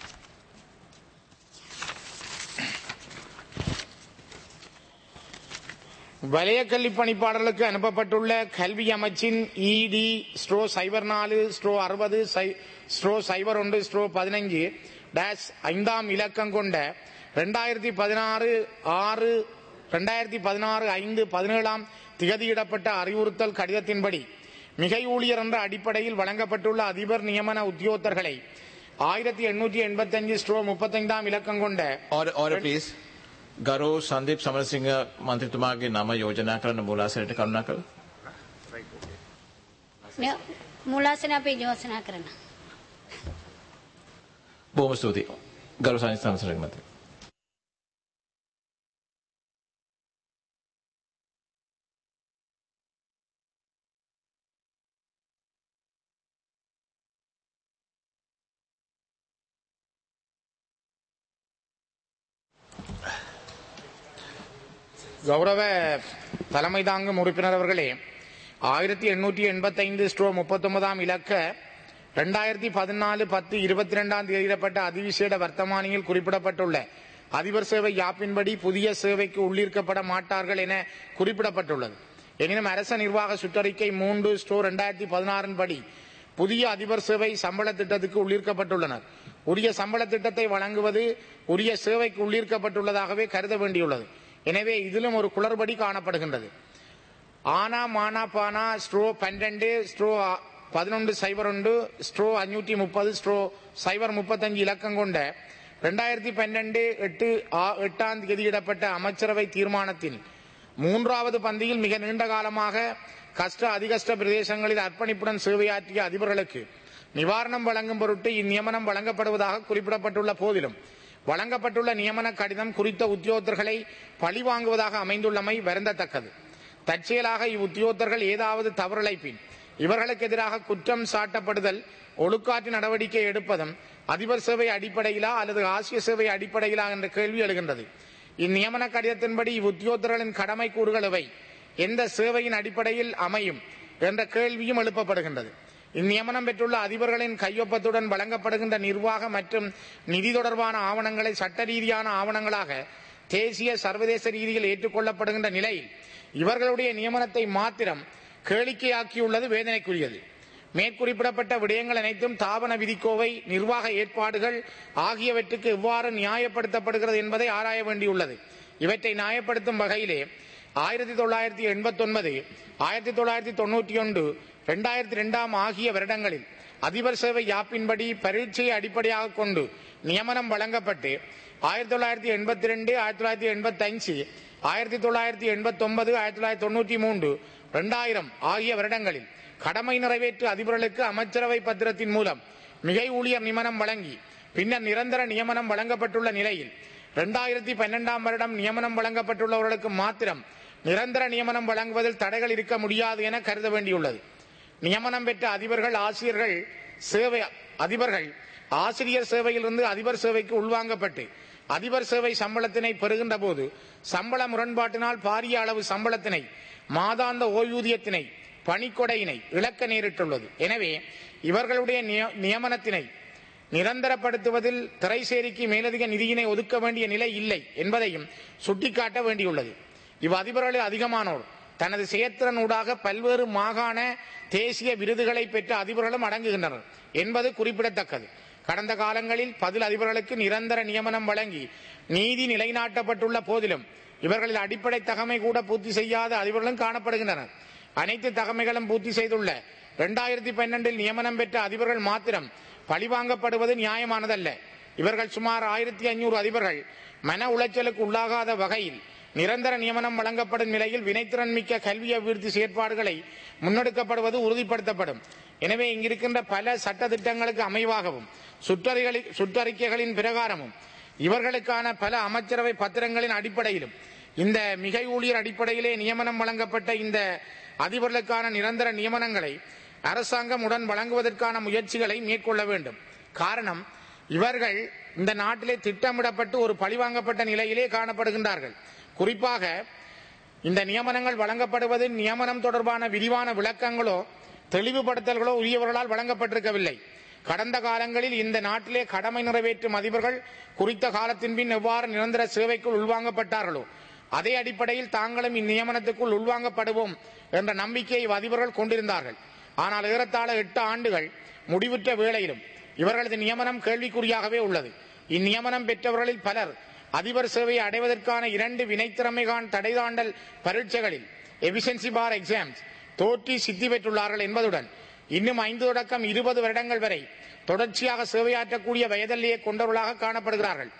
வலய கல்வி பணிப்பாளர்களுக்கு அனுப்பப்பட்டுள்ள கல்வி அமைச்சின் இடி ஸ்ட்ரோ சைபர் நாலு ஸ்ட்ரோ அறுபது ஸ்ட்ரோ சைபர் ஒன்று ஸ்ட்ரோ பதினஞ்சு டேஷ் ஐந்தாம் இலக்கம் கொண்ட ரெண்டாயிரத்தி பதினாறு ஆறு ரெண்டாயிரத்தி பதினாறு ஐந்து பதினேழாம் திகதியிடப்பட்ட அறிவுறுத்தல் கடிதத்தின்படி மிகை ஊழியர் என்ற அடிப்படையில் வழங்கப்பட்டுள்ள அதிபர் நியமன உத்தியோகத்தர்களை ஆயிரத்தி எண்ணூற்றி எண்பத்தஞ்சு ஸ்ட்ரோ முப்பத்தைந்தாம் இலக்கம் கொண்ட Order, order please. ගරු සන්දීප් සමරසිංහ මන්ත්‍රතුමාගේ නම යෝජනා කරන මූලාසනයට කරුණාකර. මුලාසන අපි යෝජනා කරන. බොහොම ස්තුතියි. ගරු සන්දීප් සමරසිංහ මන්ත්‍රී. கௌரவ தலைமை தாங்கும் உறுப்பினர் அவர்களே ஆயிரத்தி எண்ணூற்றி எண்பத்தைந்து ஸ்ட்ரோ முப்பத்தொன்பதாம் இலக்க ரெண்டாயிரத்தி பதினாலு பத்து இருபத்தி ரெண்டாம் தேதியிடப்பட்ட அதிவிசேட வர்த்தமானியில் குறிப்பிடப்பட்டுள்ள அதிபர் சேவை யாப்பின்படி புதிய சேவைக்கு உள்ளீர்க்கப்பட மாட்டார்கள் என குறிப்பிடப்பட்டுள்ளது எனினும் அரச நிர்வாக சுற்றறிக்கை மூன்று ஸ்டோ ரெண்டாயிரத்தி பதினாறின் படி புதிய அதிபர் சேவை சம்பள திட்டத்துக்கு உள்ளீர்க்கப்பட்டுள்ளனர் உரிய சம்பள திட்டத்தை வழங்குவது உரிய சேவைக்கு உள்ளீர்க்கப்பட்டுள்ளதாகவே கருத வேண்டியுள்ளது எனவே இதிலும் ஒரு குளறுபடி காணப்படுகின்றது ஆனா மானா பானா ஸ்ட்ரோ பன்னெண்டு ஸ்ட்ரோ பதினொன்று சைபர் ஒன்று ஸ்ட்ரோ அஞ்சூற்றி முப்பது ஸ்ட்ரோ சைபர் முப்பத்தஞ்சு இலக்கம் கொண்ட ரெண்டாயிரத்தி பன்னெண்டு எட்டு ஆ- எட்டாம் தேதியிடப்பட்ட அமைச்சரவை தீர்மானத்தில் மூன்றாவது பந்தியில் மிக நீண்ட காலமாக கஷ்ட அதிகஷ்ட பிரதேசங்களில் அர்ப்பணிப்புடன் சேவையாற்றிய அதிபர்களுக்கு நிவாரணம் வழங்கும் பொருட்டு இந்நியமனம் வழங்கப்படுவதாக குறிப்பிடப்பட்டுள்ள போதிலும் வழங்கப்பட்டுள்ள நியமன கடிதம் குறித்த உத்தியோகத்தர்களை பழிவாங்குவதாக அமைந்துள்ளமை வருந்தத்தக்கது தற்செயலாக இவ்வுத்தியோகத்தர்கள் ஏதாவது தவறிழைப்பின் இவர்களுக்கு எதிராக குற்றம் சாட்டப்படுதல் ஒழுக்காற்று நடவடிக்கை எடுப்பதும் அதிபர் சேவை அடிப்படையிலா அல்லது ஆசிய சேவை அடிப்படையிலா என்ற கேள்வி எழுகின்றது இந்நியமன கடிதத்தின்படி இவ்வுத்தியோகத்தர்களின் கடமை கூறுகள் இவை எந்த சேவையின் அடிப்படையில் அமையும் என்ற கேள்வியும் எழுப்பப்படுகின்றது இந்நியமனம் பெற்றுள்ள அதிபர்களின் கையொப்பத்துடன் வழங்கப்படுகின்ற நிர்வாக மற்றும் நிதி தொடர்பான ஆவணங்களை சட்ட ரீதியான ஆவணங்களாக தேசிய சர்வதேச ரீதியில் ஏற்றுக்கொள்ளப்படுகின்ற நிலையில் இவர்களுடைய நியமனத்தை மாத்திரம் கேளிக்கையாக்கியுள்ளது வேதனைக்குரியது மேற்குறிப்பிடப்பட்ட விடயங்கள் அனைத்தும் தாபன விதிக்கோவை நிர்வாக ஏற்பாடுகள் ஆகியவற்றுக்கு எவ்வாறு நியாயப்படுத்தப்படுகிறது என்பதை ஆராய வேண்டியுள்ளது இவற்றை நியாயப்படுத்தும் வகையிலே ஆயிரத்தி தொள்ளாயிரத்தி எண்பத்தி ஒன்பது ஆயிரத்தி தொள்ளாயிரத்தி தொண்ணூற்றி ஒன்று இரண்டாயிரத்தி ரெண்டாம் ஆகிய வருடங்களில் அதிபர் சேவை யாப்பின்படி பரீட்சையை அடிப்படையாக கொண்டு நியமனம் வழங்கப்பட்டு ஆயிரத்தி தொள்ளாயிரத்தி எண்பத்தி ரெண்டு ஆயிரத்தி தொள்ளாயிரத்தி எண்பத்தி அஞ்சு ஆயிரத்தி தொள்ளாயிரத்தி எண்பத்தி ஒன்பது ஆயிரத்தி தொள்ளாயிரத்தி தொண்ணூற்றி மூன்று இரண்டாயிரம் ஆகிய வருடங்களில் கடமை நிறைவேற்று அதிபர்களுக்கு அமைச்சரவை பத்திரத்தின் மூலம் மிகை ஊழியர் நியமனம் வழங்கி பின்னர் நிரந்தர நியமனம் வழங்கப்பட்டுள்ள நிலையில் இரண்டாயிரத்தி பன்னெண்டாம் வருடம் நியமனம் வழங்கப்பட்டுள்ளவர்களுக்கு மாத்திரம் நிரந்தர நியமனம் வழங்குவதில் தடைகள் இருக்க முடியாது என கருத வேண்டியுள்ளது நியமனம் பெற்ற அதிபர்கள் ஆசிரியர்கள் சேவை அதிபர்கள் ஆசிரியர் சேவையிலிருந்து அதிபர் சேவைக்கு உள்வாங்கப்பட்டு அதிபர் சேவை சம்பளத்தினை பெறுகின்ற போது சம்பள முரண்பாட்டினால் பாரிய அளவு சம்பளத்தினை மாதாந்த ஓய்வூதியத்தினை பணிக்கொடையினை இழக்க நேரிட்டுள்ளது எனவே இவர்களுடைய நிய- நியமனத்தினை நிரந்தரப்படுத்துவதில் திரைசேரிக்கு மேலதிக நிதியினை ஒதுக்க வேண்டிய நிலை இல்லை என்பதையும் சுட்டிக்காட்ட வேண்டியுள்ளது இவ் அதிபர்களில் அதிகமானோர் தனது செயற்திறன் ஊடாக பல்வேறு மாகாண தேசிய விருதுகளை பெற்ற அதிபர்களும் அடங்குகின்றனர் என்பது குறிப்பிடத்தக்கது கடந்த காலங்களில் பதில் அதிபர்களுக்கு நிரந்தர நியமனம் வழங்கி நீதி நிலைநாட்டப்பட்டுள்ள போதிலும் இவர்களில் அடிப்படை தகமை கூட பூர்த்தி செய்யாத அதிபர்களும் காணப்படுகின்றனர் அனைத்து தகமைகளும் பூர்த்தி செய்துள்ள இரண்டாயிரத்தி பன்னெண்டில் நியமனம் பெற்ற அதிபர்கள் மாத்திரம் பழிவாங்கப்படுவது நியாயமானதல்ல இவர்கள் சுமார் ஆயிரத்தி ஐநூறு அதிபர்கள் மன உளைச்சலுக்கு உள்ளாகாத வகையில் நிரந்தர நியமனம் வழங்கப்படும் நிலையில் வினைத்திறன் மிக்க கல்வி அபிவிருத்தி செயற்பாடுகளை முன்னெடுக்கப்படுவது உறுதிப்படுத்தப்படும் எனவே இங்கிருக்கின்ற பல சட்ட திட்டங்களுக்கு அமைவாகவும் சுற்றறிகளி- சுற்றறிக்கைகளின் பிரகாரமும் இவர்களுக்கான பல அமைச்சரவை பத்திரங்களின் அடிப்படையிலும் இந்த மிகை ஊழியர் அடிப்படையிலே நியமனம் வழங்கப்பட்ட இந்த அதிபர்களுக்கான நிரந்தர நியமனங்களை அரசாங்கம் உடன் வழங்குவதற்கான முயற்சிகளை மேற்கொள்ள வேண்டும் காரணம் இவர்கள் இந்த நாட்டிலே திட்டமிடப்பட்டு ஒரு பழிவாங்கப்பட்ட நிலையிலே காணப்படுகின்றார்கள் குறிப்பாக இந்த நியமனங்கள் வழங்கப்படுவது நியமனம் தொடர்பான விரிவான விளக்கங்களோ தெளிவுபடுத்தல்களோ உரியவர்களால் வழங்கப்பட்டிருக்கவில்லை கடந்த காலங்களில் இந்த நாட்டிலே கடமை நிறைவேற்றும் அதிபர்கள் குறித்த காலத்தின் பின் எவ்வாறு நிரந்தர சேவைக்குள் உள்வாங்கப்பட்டார்களோ அதே அடிப்படையில் தாங்களும் இந்நியமனத்துக்குள் உள்வாங்கப்படுவோம் என்ற நம்பிக்கையை அதிபர்கள் கொண்டிருந்தார்கள் ஆனால் ஏறத்தாழ எட்டு ஆண்டுகள் முடிவுற்ற வேளையிலும் இவர்களது நியமனம் கேள்விக்குறியாகவே உள்ளது இந்நியமனம் பெற்றவர்களில் பலர் அதிபர் சேவையை அடைவதற்கான இரண்டு வினைத்திறமைகான் தடைதாண்டல் பரீட்சைகளில் எபிசென்சி பார் எக்ஸாம்ஸ் தோற்றி சித்தி பெற்றுள்ளார்கள் என்பதுடன் இன்னும் ஐந்து தொடக்கம் இருபது வருடங்கள் வரை தொடர்ச்சியாக சேவையாற்றக்கூடிய வயதிலேயே கொண்டவர்களாக காணப்படுகிறார்கள்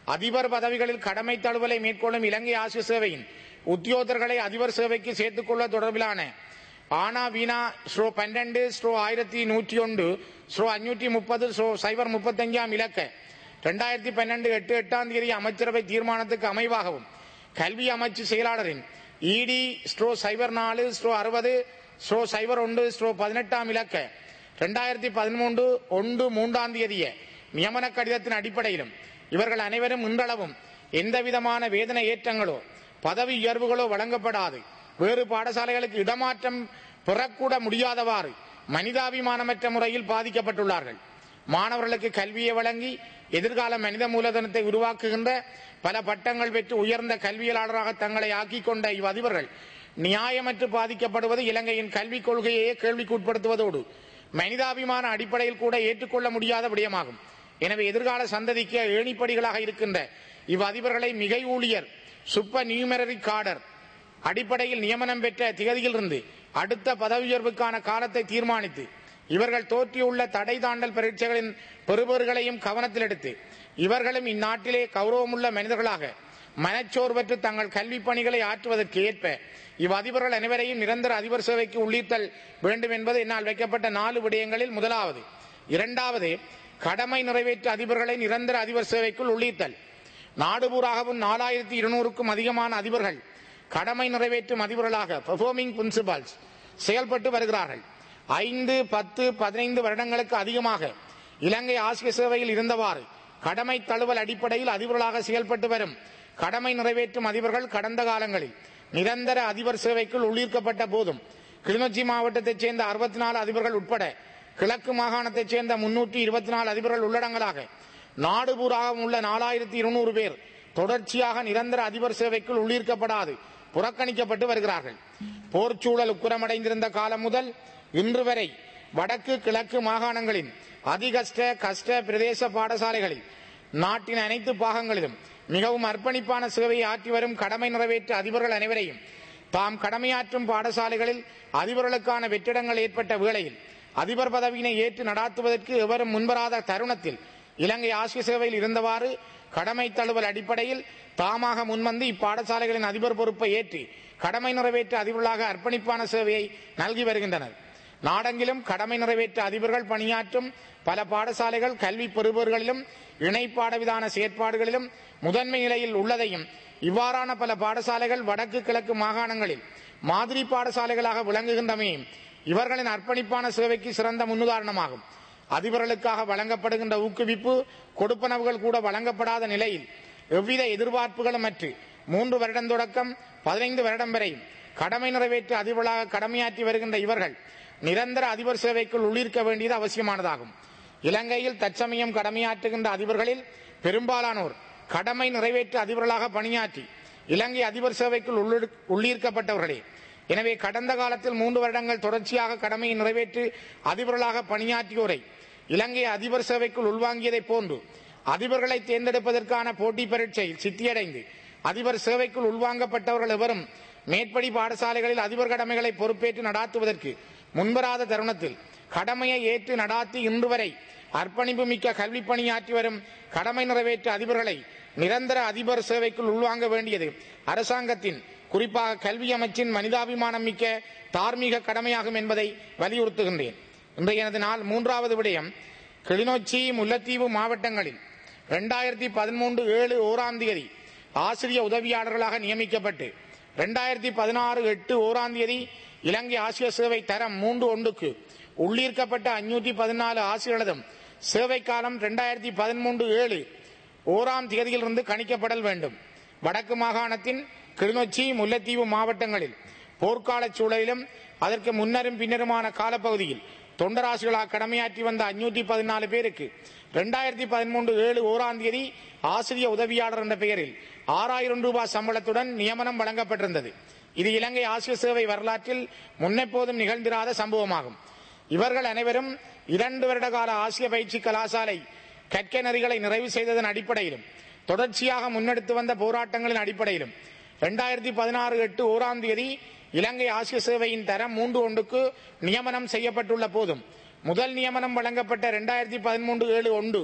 அதிபர் பதவிகளில் கடமை தழுவலை மேற்கொள்ளும் இலங்கை ஆசிய சேவையின் உத்தியோகர்களை அதிபர் சேவைக்கு சேர்த்துக் கொள்ள தொடர்பிலான ஆனா வீணா ஸ்ரோ பன்னெண்டு ஸ்ரோ ஆயிரத்தி நூற்றி ஒன்று ஸ்ரோ அஞ்சூற்றி முப்பது ஸ்ரோ சைபர் முப்பத்தஞ்சாம் இலக்க ரெண்டாயிரத்தி பன்னெண்டு எட்டு எட்டாம் தேதி அமைச்சரவை தீர்மானத்துக்கு அமைவாகவும் கல்வி அமைச்சு செயலாளரின் இடி ஸ்ட்ரோ சைபர் நாலு ஸ்ட்ரோ அறுபது ஸ்ட்ரோ சைபர் ஒன்று ஸ்ட்ரோ பதினெட்டாம் இலக்க ரெண்டாயிரத்தி பதிமூன்று ஒன்று மூன்றாம் தேதிய நியமன கடிதத்தின் அடிப்படையிலும் இவர்கள் அனைவரும் இன்றளவும் எந்தவிதமான வேதனை ஏற்றங்களோ பதவி உயர்வுகளோ வழங்கப்படாது வேறு பாடசாலைகளுக்கு இடமாற்றம் பெறக்கூட முடியாதவாறு மனிதாபிமானமற்ற முறையில் பாதிக்கப்பட்டுள்ளார்கள் மாணவர்களுக்கு கல்வியை வழங்கி எதிர்கால மனித மூலதனத்தை உருவாக்குகின்ற பல பட்டங்கள் பெற்று உயர்ந்த கல்வியலாளராக தங்களை ஆக்கிக் கொண்ட இவ்வதிபர்கள் நியாயமற்று பாதிக்கப்படுவது இலங்கையின் கல்விக் கொள்கையை கேள்விக்குட்படுத்துவதோடு மனிதாபிமான அடிப்படையில் கூட ஏற்றுக்கொள்ள முடியாத விடயமாகும் எனவே எதிர்கால சந்ததிக்கு ஏணிப்படிகளாக இருக்கின்ற இவ்வதிபர்களை மிகை ஊழியர் சுப்ப நியூமரரி காடர் அடிப்படையில் நியமனம் பெற்ற திகதியிலிருந்து அடுத்த பதவி உயர்வுக்கான காலத்தை தீர்மானித்து இவர்கள் தோற்றியுள்ள தடை தாண்டல் பரீட்சைகளின் பெறுபவர்களையும் கவனத்தில் எடுத்து இவர்களும் இந்நாட்டிலே கௌரவமுள்ள மனிதர்களாக மனச்சோர்வற்று தங்கள் கல்வி பணிகளை ஆற்றுவதற்கு ஏற்ப இவ்வதிபர்கள் அனைவரையும் நிரந்தர அதிபர் சேவைக்கு உள்ளீர்த்தல் வேண்டும் என்பது என்னால் வைக்கப்பட்ட நாலு விடயங்களில் முதலாவது இரண்டாவது கடமை நிறைவேற்ற அதிபர்களை நிரந்தர அதிபர் சேவைக்குள் உள்ளீர்த்தல் நாடுபூராகவும் நாலாயிரத்தி இருநூறுக்கும் அதிகமான அதிபர்கள் கடமை நிறைவேற்றும் அதிபர்களாக பெர்ஃபார்மிங் பிரின்சிபால்ஸ் செயல்பட்டு வருகிறார்கள் ஐந்து பத்து பதினைந்து வருடங்களுக்கு அதிகமாக இலங்கை ஆசிய சேவையில் இருந்தவாறு கடமை தழுவல் அடிப்படையில் அதிபர்களாக செயல்பட்டு வரும் கடமை நிறைவேற்றும் அதிபர்கள் கடந்த காலங்களில் நிரந்தர அதிபர் சேவைக்குள் உள்ளீர்க்கப்பட்ட போதும் கிளிநொச்சி மாவட்டத்தைச் சேர்ந்த அறுபத்தி நாலு அதிபர்கள் உட்பட கிழக்கு மாகாணத்தைச் சேர்ந்த முன்னூற்றி இருபத்தி நாலு அதிபர்கள் உள்ளடங்கலாக நாடு பூராகவும் உள்ள நாலாயிரத்தி இருநூறு பேர் தொடர்ச்சியாக நிரந்தர அதிபர் சேவைக்குள் உள்ளீர்க்கப்படாது புறக்கணிக்கப்பட்டு வருகிறார்கள் போர்ச்சூழல் உக்குரமடைந்திருந்த காலம் முதல் இன்று வரை வடக்கு கிழக்கு மாகாணங்களின் அதிகஷ்ட கஷ்ட பிரதேச பாடசாலைகளில் நாட்டின் அனைத்து பாகங்களிலும் மிகவும் அர்ப்பணிப்பான சேவையை ஆற்றி வரும் கடமை நிறைவேற்ற அதிபர்கள் அனைவரையும் தாம் கடமையாற்றும் பாடசாலைகளில் அதிபர்களுக்கான வெற்றிடங்கள் ஏற்பட்ட வேளையில் அதிபர் பதவியினை ஏற்று நடாத்துவதற்கு எவரும் முன்வராத தருணத்தில் இலங்கை ஆசிய சேவையில் இருந்தவாறு கடமை தழுவல் அடிப்படையில் தாமாக முன்வந்து இப்பாடசாலைகளின் அதிபர் பொறுப்பை ஏற்றி கடமை நிறைவேற்ற அதிபர்களாக அர்ப்பணிப்பான சேவையை நல்கி வருகின்றனர் நாடெங்கிலும் கடமை நிறைவேற்ற அதிபர்கள் பணியாற்றும் பல பாடசாலைகள் கல்வி பெறுபவர்களிலும் இணை பாடவிதான செயற்பாடுகளிலும் முதன்மை நிலையில் உள்ளதையும் இவ்வாறான பல பாடசாலைகள் வடக்கு கிழக்கு மாகாணங்களில் மாதிரி பாடசாலைகளாக விளங்குகின்றமையும் இவர்களின் அர்ப்பணிப்பான சேவைக்கு சிறந்த முன்னுதாரணமாகும் அதிபர்களுக்காக வழங்கப்படுகின்ற ஊக்குவிப்பு கொடுப்பனவுகள் கூட வழங்கப்படாத நிலையில் எவ்வித எதிர்பார்ப்புகளும் அற்று மூன்று வருடம் தொடக்கம் பதினைந்து வருடம் வரை கடமை நிறைவேற்ற அதிபர்களாக கடமையாற்றி வருகின்ற இவர்கள் நிரந்தர அதிபர் சேவைக்குள் உள்ளிருக்க வேண்டியது அவசியமானதாகும் இலங்கையில் தற்சமயம் கடமையாற்றுகின்ற அதிபர்களில் பெரும்பாலானோர் கடமை நிறைவேற்ற அதிபர்களாக பணியாற்றி இலங்கை அதிபர் சேவைக்குள் உள்ளிரு- உள்ளீர்க்கப்பட்டவர்களே எனவே கடந்த காலத்தில் மூன்று வருடங்கள் தொடர்ச்சியாக கடமையை நிறைவேற்றி அதிபர்களாக பணியாற்றியோரை இலங்கை அதிபர் சேவைக்குள் உள்வாங்கியதைப் போன்று அதிபர்களை தேர்ந்தெடுப்பதற்கான போட்டி பரீட்சையில் சித்தியடைந்து அதிபர் சேவைக்குள் உள்வாங்கப்பட்டவர்கள் எவரும் மேற்படி பாடசாலைகளில் அதிபர் கடமைகளை பொறுப்பேற்று நடாத்துவதற்கு முன்வராத தருணத்தில் கடமையை ஏற்று நடாத்தி இன்று வரை அர்ப்பணிப்பு மிக்க கல்வி பணியாற்றி வரும் கடமை நிறைவேற்ற அதிபர்களை நிரந்தர அதிபர் சேவைக்குள் உள்வாங்க வேண்டியது அரசாங்கத்தின் குறிப்பாக கல்வி அமைச்சின் மனிதாபிமானம் மிக்க தார்மீக கடமையாகும் என்பதை வலியுறுத்துகின்றேன் இன்றைய எனது நாள் மூன்றாவது விடயம் கிளிநொச்சி முல்லைத்தீவு மாவட்டங்களில் இரண்டாயிரத்தி பதிமூன்று ஏழு ஓராம் தேதி ஆசிரிய உதவியாளர்களாக நியமிக்கப்பட்டு இரண்டாயிரத்தி பதினாறு எட்டு ஓராம் தேதி இலங்கை ஆசிய சேவை தரம் மூன்று ஒன்றுக்கு உள்ளீர்க்கப்பட்ட அஞ்சூற்றி பதினாலு ஆசிரியர்களும் சேவை காலம் இரண்டாயிரத்தி பதிமூன்று ஏழு ஓராம் தேதியிலிருந்து கணிக்கப்படல் வேண்டும் வடக்கு மாகாணத்தின் கிளிநொச்சி முல்லைத்தீவு மாவட்டங்களில் போர்க்கால சூழலிலும் அதற்கு முன்னரும் பின்னருமான காலப்பகுதியில் தொண்டராசிகளாக கடமையாற்றி வந்த அஞ்சூற்றி பதினாலு பேருக்கு இரண்டாயிரத்தி பதிமூன்று ஏழு ஓராம் தேதி ஆசிரிய உதவியாளர் என்ற பெயரில் ஆறாயிரம் ரூபாய் சம்பளத்துடன் நியமனம் வழங்கப்பட்டிருந்தது இது இலங்கை ஆசிய சேவை வரலாற்றில் முன்னெப்போதும் நிகழ்ந்திராத சம்பவமாகும் இவர்கள் அனைவரும் இரண்டு வருட கால ஆசிய பயிற்சி கலாசாலை கற்க நெறிகளை நிறைவு செய்ததன் அடிப்படையிலும் தொடர்ச்சியாக முன்னெடுத்து வந்த போராட்டங்களின் அடிப்படையிலும் இரண்டாயிரத்தி பதினாறு எட்டு ஓராம் தேதி இலங்கை ஆசிய சேவையின் தரம் மூன்று ஒன்றுக்கு நியமனம் செய்யப்பட்டுள்ள போதும் முதல் நியமனம் வழங்கப்பட்ட இரண்டாயிரத்தி பதிமூன்று ஏழு ஒன்று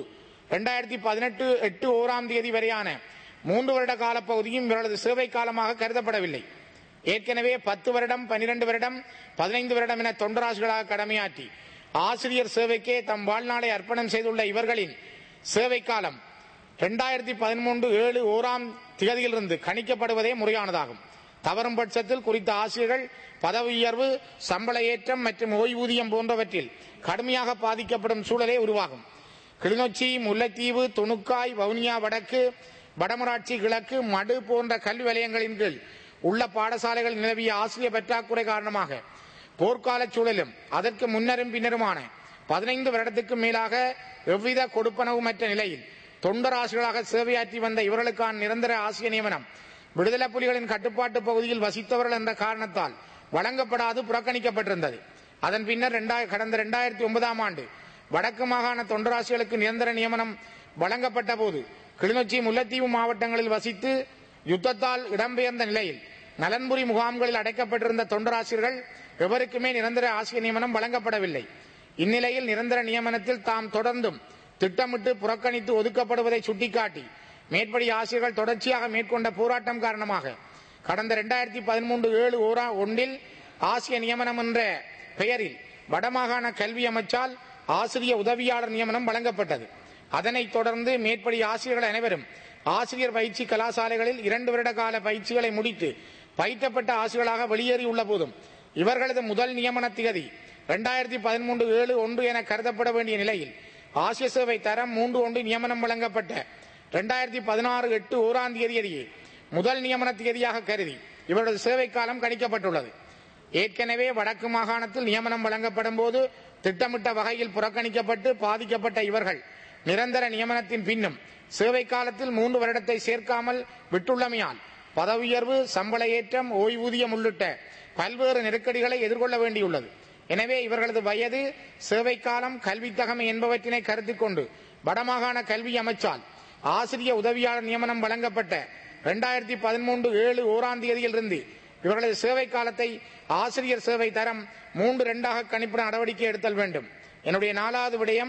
இரண்டாயிரத்தி பதினெட்டு எட்டு ஓராம் தேதி வரையான மூன்று வருட காலப்பகுதியும் இவர்களது சேவை காலமாக கருதப்படவில்லை ஏற்கனவே பத்து வருடம் பனிரெண்டு வருடம் பதினைந்து வருடம் என தொண்டராசுகளாக கடமையாற்றி ஆசிரியர் சேவைக்கே தம் வாழ்நாளை அர்ப்பணம் செய்துள்ள இவர்களின் சேவை காலம் இரண்டாயிரத்தி பதிமூன்று ஏழு ஓராம் திகதியிலிருந்து கணிக்கப்படுவதே முறையானதாகும் தவறும் பட்சத்தில் குறித்த ஆசிரியர்கள் பதவி உயர்வு சம்பள ஏற்றம் மற்றும் ஓய்வூதியம் போன்றவற்றில் கடுமையாக பாதிக்கப்படும் சூழலே உருவாகும் கிளிநொச்சி முல்லைத்தீவு துணுக்காய் வவுனியா வடக்கு வடமராட்சி கிழக்கு மடு போன்ற கல்வி வலயங்களின் கீழ் உள்ள பாடசாலைகள் நிலவிய ஆசிரியர் பற்றாக்குறை காரணமாக போர்க்கால சூழலும் அதற்கு முன்னரும் பின்னருமான பதினைந்து வருடத்துக்கு மேலாக எவ்வித கொடுப்பனவுமற்ற நிலையில் தொண்டராசிரியர்களாக சேவையாற்றி வந்த இவர்களுக்கான நிரந்தர ஆசிரியர் நியமனம் விடுதலை புலிகளின் கட்டுப்பாட்டு பகுதியில் வசித்தவர்கள் என்ற காரணத்தால் வழங்கப்படாது புறக்கணிக்கப்பட்டிருந்தது அதன் பின்னர் இரண்டாய- கடந்த இரண்டாயிரத்தி ஒன்பதாம் ஆண்டு வடக்கு மாகாண தொண்டராசிகளுக்கு நிரந்தர நியமனம் வழங்கப்பட்ட போது கிளிநொச்சி முல்லைத்தீவு மாவட்டங்களில் வசித்து யுத்தத்தால் இடம்பெயர்ந்த நிலையில் நலன்புரி முகாம்களில் அடைக்கப்பட்டிருந்த தொண்டராசிரியர்கள் எவருக்குமே நிரந்தர ஆசிரியர் நியமனம் வழங்கப்படவில்லை இந்நிலையில் நிரந்தர நியமனத்தில் தாம் தொடர்ந்தும் திட்டமிட்டு புறக்கணித்து ஒதுக்கப்படுவதை சுட்டிக்காட்டி மேற்படி ஆசிரியர்கள் தொடர்ச்சியாக மேற்கொண்ட போராட்டம் காரணமாக கடந்த இரண்டாயிரத்தி பதிமூன்று ஏழு ஓரா ஒன்றில் ஆசிய நியமனம் என்ற பெயரில் வடமாகாண கல்வி அமைச்சால் ஆசிரிய உதவியாளர் நியமனம் வழங்கப்பட்டது அதனைத் தொடர்ந்து மேற்படி ஆசிரியர்கள் அனைவரும் ஆசிரியர் பயிற்சி கலாசாலைகளில் இரண்டு வருட கால பயிற்சிகளை முடித்து பயிற்றப்பட்ட ஆசிரியர்களாக வெளியேறியுள்ள போதும் இவர்களது முதல் நியமன திகதி இரண்டாயிரத்தி பதிமூன்று ஏழு ஒன்று என கருதப்பட வேண்டிய நிலையில் ஆசிய சேவை தரம் மூன்று ஒன்று நியமனம் வழங்கப்பட்ட இரண்டாயிரத்தி பதினாறு எட்டு ஓராம் தேதியே முதல் நியமன தேதியாக கருதி இவரது சேவை காலம் கணிக்கப்பட்டுள்ளது ஏற்கனவே வடக்கு மாகாணத்தில் நியமனம் வழங்கப்படும் போது திட்டமிட்ட வகையில் புறக்கணிக்கப்பட்டு பாதிக்கப்பட்ட இவர்கள் நிரந்தர நியமனத்தின் பின்னும் சேவை காலத்தில் மூன்று வருடத்தை சேர்க்காமல் விட்டுள்ளமையால் பதவி உயர்வு சம்பள ஏற்றம் ஓய்வூதியம் உள்ளிட்ட பல்வேறு நெருக்கடிகளை எதிர்கொள்ள வேண்டியுள்ளது எனவே இவர்களது வயது சேவை காலம் கல்வித் தகமை என்பவற்றினை கருத்தில் கொண்டு வடமாகாண கல்வி அமைச்சால் ஆசிரிய உதவியாளர் நியமனம் வழங்கப்பட்ட இரண்டாயிரத்தி பதிமூன்று ஏழு ஓராம் தேதியிலிருந்து இவர்களது சேவை காலத்தை ஆசிரியர் சேவை தரம் மூன்று இரண்டாக கணிப்பிட நடவடிக்கை எடுத்தல் வேண்டும் என்னுடைய நாலாவது விடயம்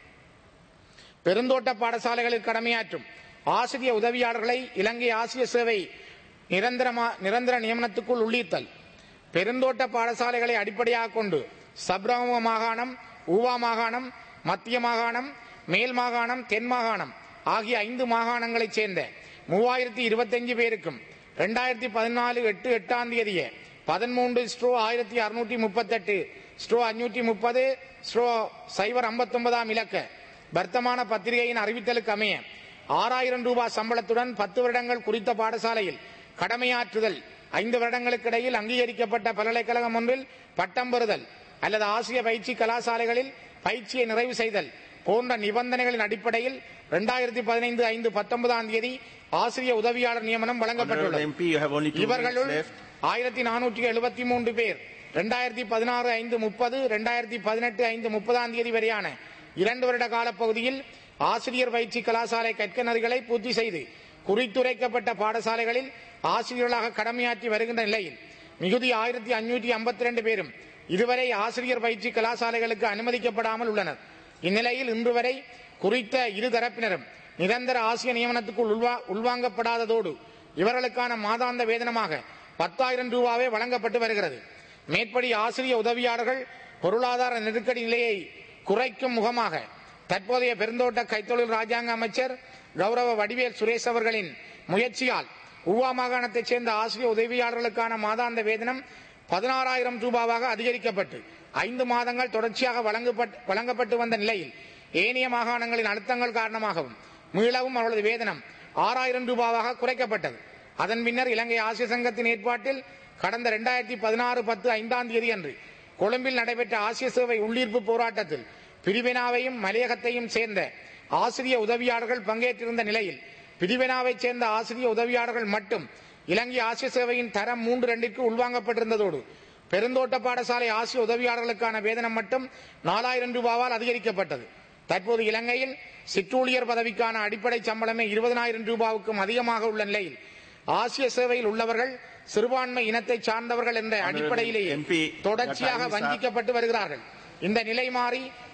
பெருந்தோட்ட பாடசாலைகளில் கடமையாற்றும் ஆசிரிய உதவியாளர்களை இலங்கை ஆசிய சேவை நிரந்தரமா நிரந்தர நியமனத்துக்குள் உள்ளீர்த்தல் பெருந்தோட்ட பாடசாலைகளை அடிப்படையாக கொண்டு சப்ரம மாகாணம் ஊவா மாகாணம் மத்திய மாகாணம் மேல் மாகாணம் தென் மாகாணம் ஆகிய ஐந்து மாகாணங்களைச் சேர்ந்த மூவாயிரத்தி இருபத்தஞ்சு பேருக்கும் ரெண்டாயிரத்தி பதினாலு எட்டு எட்டாம் தேதிய பதிமூன்று ஸ்ட்ரோ ஆயிரத்தி அறுநூற்றி முப்பத்தெட்டு ஸ்ட்ரோ அஞ்சூற்றி முப்பது ஸ்ட்ரோ சைபர் ஐம்பத்தொன்பதாம் இலக்க வர்த்தமான பத்திரிகையின் அறிவித்தலுக்கு அமைய ஆறாயிரம் ரூபாய் சம்பளத்துடன் பத்து வருடங்கள் குறித்த பாடசாலையில் கடமையாற்றுதல் ஐந்து வருடங்களுக்கு இடையில் அங்கீகரிக்கப்பட்ட பல்கலைக்கழகம் ஒன்றில் பட்டம் பெறுதல் அல்லது ஆசிய பயிற்சி கலாசாலைகளில் பயிற்சியை நிறைவு செய்தல் போன்ற நிபந்தனைகளின் அடிப்படையில் இரண்டாயிரத்தி பதினைந்து ஐந்து பத்தொன்பதாம் தேதி ஆசிரிய உதவியாளர் நியமனம் வழங்கப்பட்டுள்ளது MP, you have only two இவர்களுள் minutes left. ஆயிரத்தி நானூற்றி எழுபத்தி மூன்று பேர் இரண்டாயிரத்தி பதினாறு ஐந்து முப்பது இரண்டாயிரத்தி பதினெட்டு ஐந்து முப்பதாம் தேதி வரையான இரண்டு வருட காலப்பகுதியில் ஆசிரியர் பயிற்சி கலாசாலை கற்கனர்களை பூர்த்தி செய்து குறித்துரைக்கப்பட்ட பாடசாலைகளில் ஆசிரியர்களாக கடமையாற்றி வருகின்ற நிலையில் மிகுதி ஆயிரத்தி அஞ்சூற்றி ஐம்பத்தி ரெண்டு பேரும் இதுவரை ஆசிரியர் பயிற்சி கலாசாலைகளுக்கு அனுமதிக்கப்படாமல் உள்ளனர் இந்நிலையில் இன்று வரை குறித்த இரு தரப்பினரும் நிரந்தர ஆசிய நியமனத்துக்குள் உள்வா உள்வாங்கப்படாததோடு இவர்களுக்கான மாதாந்த வேதனமாக பத்தாயிரம் ரூபாவே வழங்கப்பட்டு வருகிறது மேற்படி ஆசிரிய உதவியாளர்கள் பொருளாதார நெருக்கடி நிலையை குறைக்கும் முகமாக தற்போதைய பெருந்தோட்ட கைத்தொழில் ராஜாங்க அமைச்சர் கௌரவ வடிவேல் சுரேஷ் அவர்களின் முயற்சியால் உவா மாகாணத்தைச் சேர்ந்த ஆசிரிய உதவியாளர்களுக்கான மாதாந்த வேதனம் பதினாறாயிரம் ரூபாவாக அதிகரிக்கப்பட்டு ஐந்து மாதங்கள் தொடர்ச்சியாக வழங்கப்பட்டு வழங்கப்பட்டு வந்த நிலையில் ஏனைய மாகாணங்களின் அழுத்தங்கள் காரணமாகவும் மீளவும் அவர்களது வேதனம் ஆறாயிரம் ரூபாவாக குறைக்கப்பட்டது அதன் பின்னர் இலங்கை ஆசிய சங்கத்தின் ஏற்பாட்டில் கடந்த இரண்டாயிரத்தி பதினாறு பத்து ஐந்தாம் தேதி அன்று கொழும்பில் நடைபெற்ற ஆசிய சேவை உள்ளீர்ப்பு போராட்டத்தில் பிரிவினாவையும் மலையகத்தையும் சேர்ந்த ஆசிரிய உதவியாளர்கள் பங்கேற்றிருந்த நிலையில் பிரிவினாவைச் சேர்ந்த ஆசிரிய உதவியாளர்கள் மட்டும் இலங்கை ஆசிய சேவையின் தரம் மூன்று ரெண்டிற்கு உள்வாங்கப்பட்டிருந்ததோடு பெருந்தோட்ட பாடசாலை ஆசிய உதவியாளர்களுக்கான வேதனம் மட்டும் நாலாயிரம் ரூபாவால் அதிகரிக்கப்பட்டது தற்போது இலங்கையில் சிற்றூழியர் பதவிக்கான அடிப்படை சம்பளமே இருபதனாயிரம் ரூபாவுக்கும் அதிகமாக உள்ள நிலையில் ஆசிய சேவையில் உள்ளவர்கள் சிறுபான்மை இனத்தை சார்ந்தவர்கள் என்ற அடிப்படையிலேயே MP, தொடர்ச்சியாக your time is up. வஞ்சிக்கப்பட்டு வருகிறார்கள் இந்த நிலை மாறி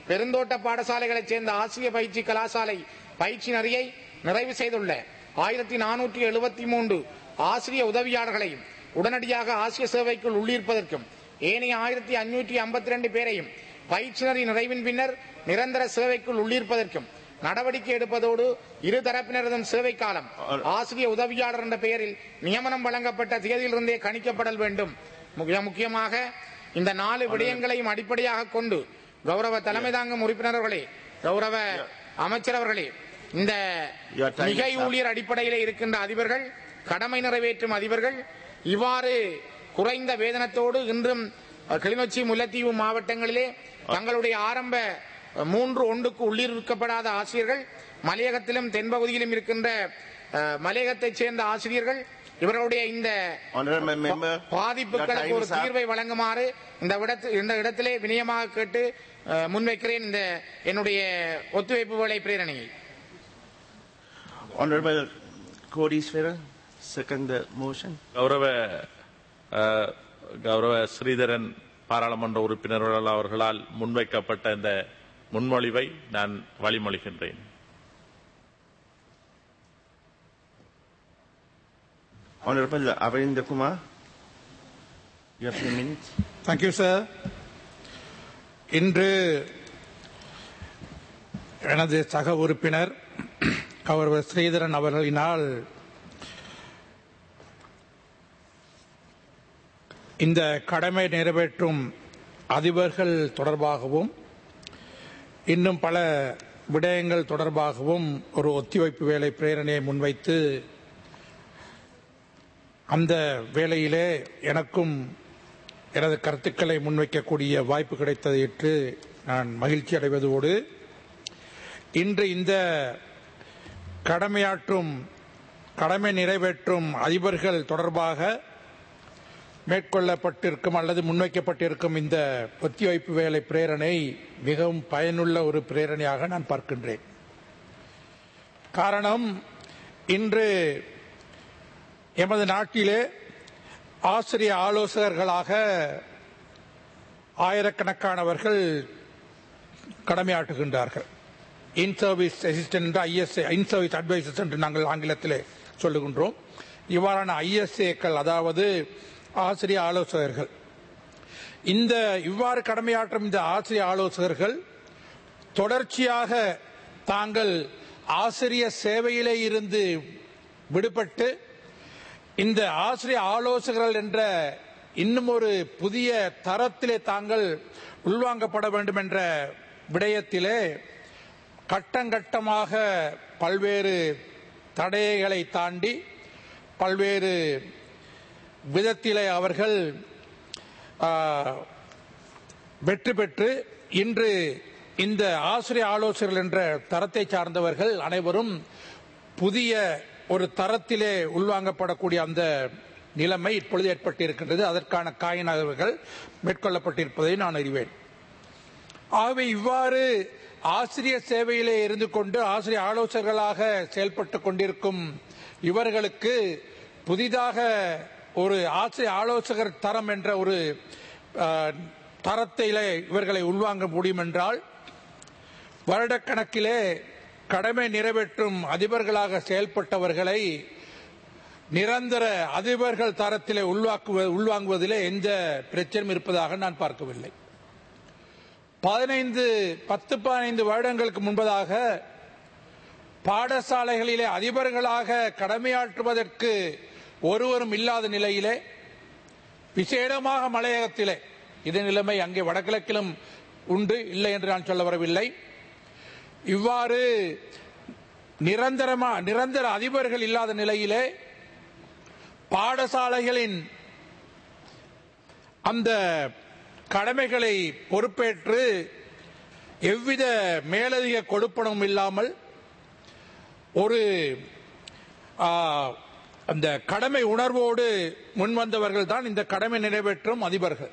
பெருந்தோட்ட பாடசாலைகளைச் சேர்ந்த ஆசிய பயிற்சி கலாசாலை பயிற்சி நெறியை நிறைவு செய்துள்ள ஆயிரத்தி நானூற்றி எழுபத்தி மூன்று ஆசிரிய உதவியாளர்களையும் உடனடியாக ஆசிய சேவைக்குள் உள்ளிருப்பதற்கும் ஏனைய ஆயிரத்தி அஞ்சூற்றி ஐம்பத்தி ரெண்டு பேரையும் பயிற்சி நெறி நிறைவின் பின்னர் நிரந்தர சேவைக்குள் உள்ளிருப்பதற்கும் நடவடிக்கை எடுப்பதோடு இரு தரப்பினரதும் சேவை காலம் ஆசிரிய உதவியாளர் என்ற பெயரில் நியமனம் வழங்கப்பட்ட தேதியிலிருந்தே கணிக்கப்படல் வேண்டும் மிக முக்கியமாக இந்த நாலு விடயங்களையும் அடிப்படையாக கொண்டு கௌரவ தலைமை தாங்கும் உறுப்பினர்களே கௌரவ அமைச்சர் அவர்களே இந்த Your time மிகை is up. ஊழியர் அடிப்படையில் இருக்கின்ற அதிபர்கள் கடமை நிறைவேற்றும் அதிபர்கள் இவ்வாறு குறைந்த வேதனத்தோடு இன்றும் அஹ், கிளிநொச்சி முல்லைத்தீவு மாவட்டங்களிலே தங்களுடைய ஆரம்ப அஹ், மூன்று ஒன்றுக்கு உள்ளிருக்கப்படாத ஆசிரியர்கள் மலையகத்திலும் தென்பகுதியிலும் இருக்கின்ற அஹ், மலையகத்தைச் சேர்ந்த ஆசிரியர்கள் இவர்களுடைய இந்த Honorable member, your பாதிப்புகளுக்கு time ஒரு is up. தீர்வை வழங்குமாறு இந்த விடத்து இந்த இடத்திலே வினயமாக கேட்டு அஹ், முன்வைக்கிறேன் இந்த என்னுடைய ஒத்துழைப்பு வேலை பிரேரணையை Honorable Codiswara, second the motion. கௌரவ அஹ், கௌரவ ஸ்ரீதரன் பாராளுமன்ற உறுப்பினர்கள் அவர்களால் முன்வைக்கப்பட்ட இந்த முன்மொழிவை நான் வழிமொழிகின்றேன் Honorable Avarinder Kumar, you have few minutes. Thank you sir இன்று எனது சக உறுப்பினர் கௌரவ ஸ்ரீதரன் அவர்களினால் இந்த கடமை நிறைவேற்றும் அதிபர்கள் தொடர்பாகவும் இன்னும் பல விடயங்கள் தொடர்பாகவும் ஒரு ஒத்திவைப்பு வேலை பிரேரணையை முன்வைத்து அந்த வேளையிலே எனக்கும் எனது கருத்துக்களை முன்வைக்கக்கூடிய வாய்ப்பு கிடைத்ததை ஏற்று நான் மகிழ்ச்சி அடைவதோடு இன்று இந்த கடமையாற்றும் கடமை நிறைவேற்றும் அதிபர்கள் தொடர்பாக மேற்கொள்ளப்பட்டிருக்கும் அல்லது முன்வைக்கப்பட்டிருக்கும் இந்த ஒத்திவைப்பு வேலை பிரேரணை மிகவும் பயனுள்ள ஒரு பிரேரணையாக நான் பார்க்கின்றேன் காரணம் இன்று எமது நாட்டிலே ஆசிரிய ஆலோசகர்களாக ஆயிரக்கணக்கானவர்கள் கடமையாற்றுகின்றார்கள் in service assistant ISA in service advisors என்று நாங்கள் ஆங்கிலத்திலே சொல்லுகின்றோம் இவ்வாறான ஐஎஸ்ஏக்கள் அதாவது ஆசிரிய ஆலோசகர்கள் இந்த இவ்வாறு கடமையாற்றும் இந்த ஆசிரிய ஆலோசகர்கள் தொடர்ச்சியாக தாங்கள் ஆசிரிய சேவையிலே இருந்து விடுபட்டு இந்த ஆசிரிய ஆலோசகர்கள் என்ற இன்னும் ஒரு புதிய தரத்திலே தாங்கள் உள்வாங்கப்பட வேண்டும் என்ற விடயத்திலே கட்டங்கட்டமாக பல்வேறு தடைகளை தாண்டி பல்வேறு விதத்திலே அவர்கள் ஆ, வெற்றி பெற்று இன்று இந்த ஆசிரிய ஆலோசகர்கள் என்ற தரத்தை சார்ந்தவர்கள் அனைவரும் புதிய ஒரு தரத்திலே உள்வாங்கப்படக்கூடிய அந்த நிலைமை இப்பொழுது ஏற்பட்டிருக்கின்றது அதற்கான காய நகர்வுகள் மேற்கொள்ளப்பட்டிருப்பதை நான் அறிவேன் ஆகவே இவ்வாறு ஆசிரியர் சேவையிலே இருந்து கொண்டு ஆசிரியர் ஆலோசகர்களாக செயல்பட்டு கொண்டிருக்கும் இவர்களுக்கு புதிதாக ஒரு ஆசிரியர் ஆலோசகர் தரம் என்ற ஒரு அஹ், தரத்திலே இவர்களை உள்வாங்க முடியும் என்றால் வருடக்கணக்கிலே கடமை நிறைவேற்றும் அதிபர்களாக செயல்பட்டவர்களை நிரந்தர அதிபர்கள் தரத்திலே உள்வாக்குவ உள்வாங்குவதிலே எந்த பிரச்சனையும் இருப்பதாக நான் பார்க்கவில்லை பதினைந்து பத்து பதினைந்து வருடங்களுக்கு முன்பதாக பாடசாலைகளிலே அதிபர்களாக கடமையாற்றுவதற்கு ஒருவரும் இல்லாத நிலையிலே விசேடமாக மலையகத்திலே இது நிலைமை அங்கே வடகிழக்கிலும் உண்டு இல்லை என்று நான் சொல்ல வரவில்லை இவ்வாறு நிரந்தரமா நிரந்தர அதிபர்கள் இல்லாத நிலையிலே பாடசாலைகளின் அந்த கடமைகளை பொறுப்பேற்று எவ்வித மேலதிக கொடுப்பனவும் இல்லாமல் ஒரு ஆ, அந்த கடமை உணர்வோடு முன்வந்தவர்கள் தான் இந்த கடமை நிறைவேற்றும் அதிபர்கள்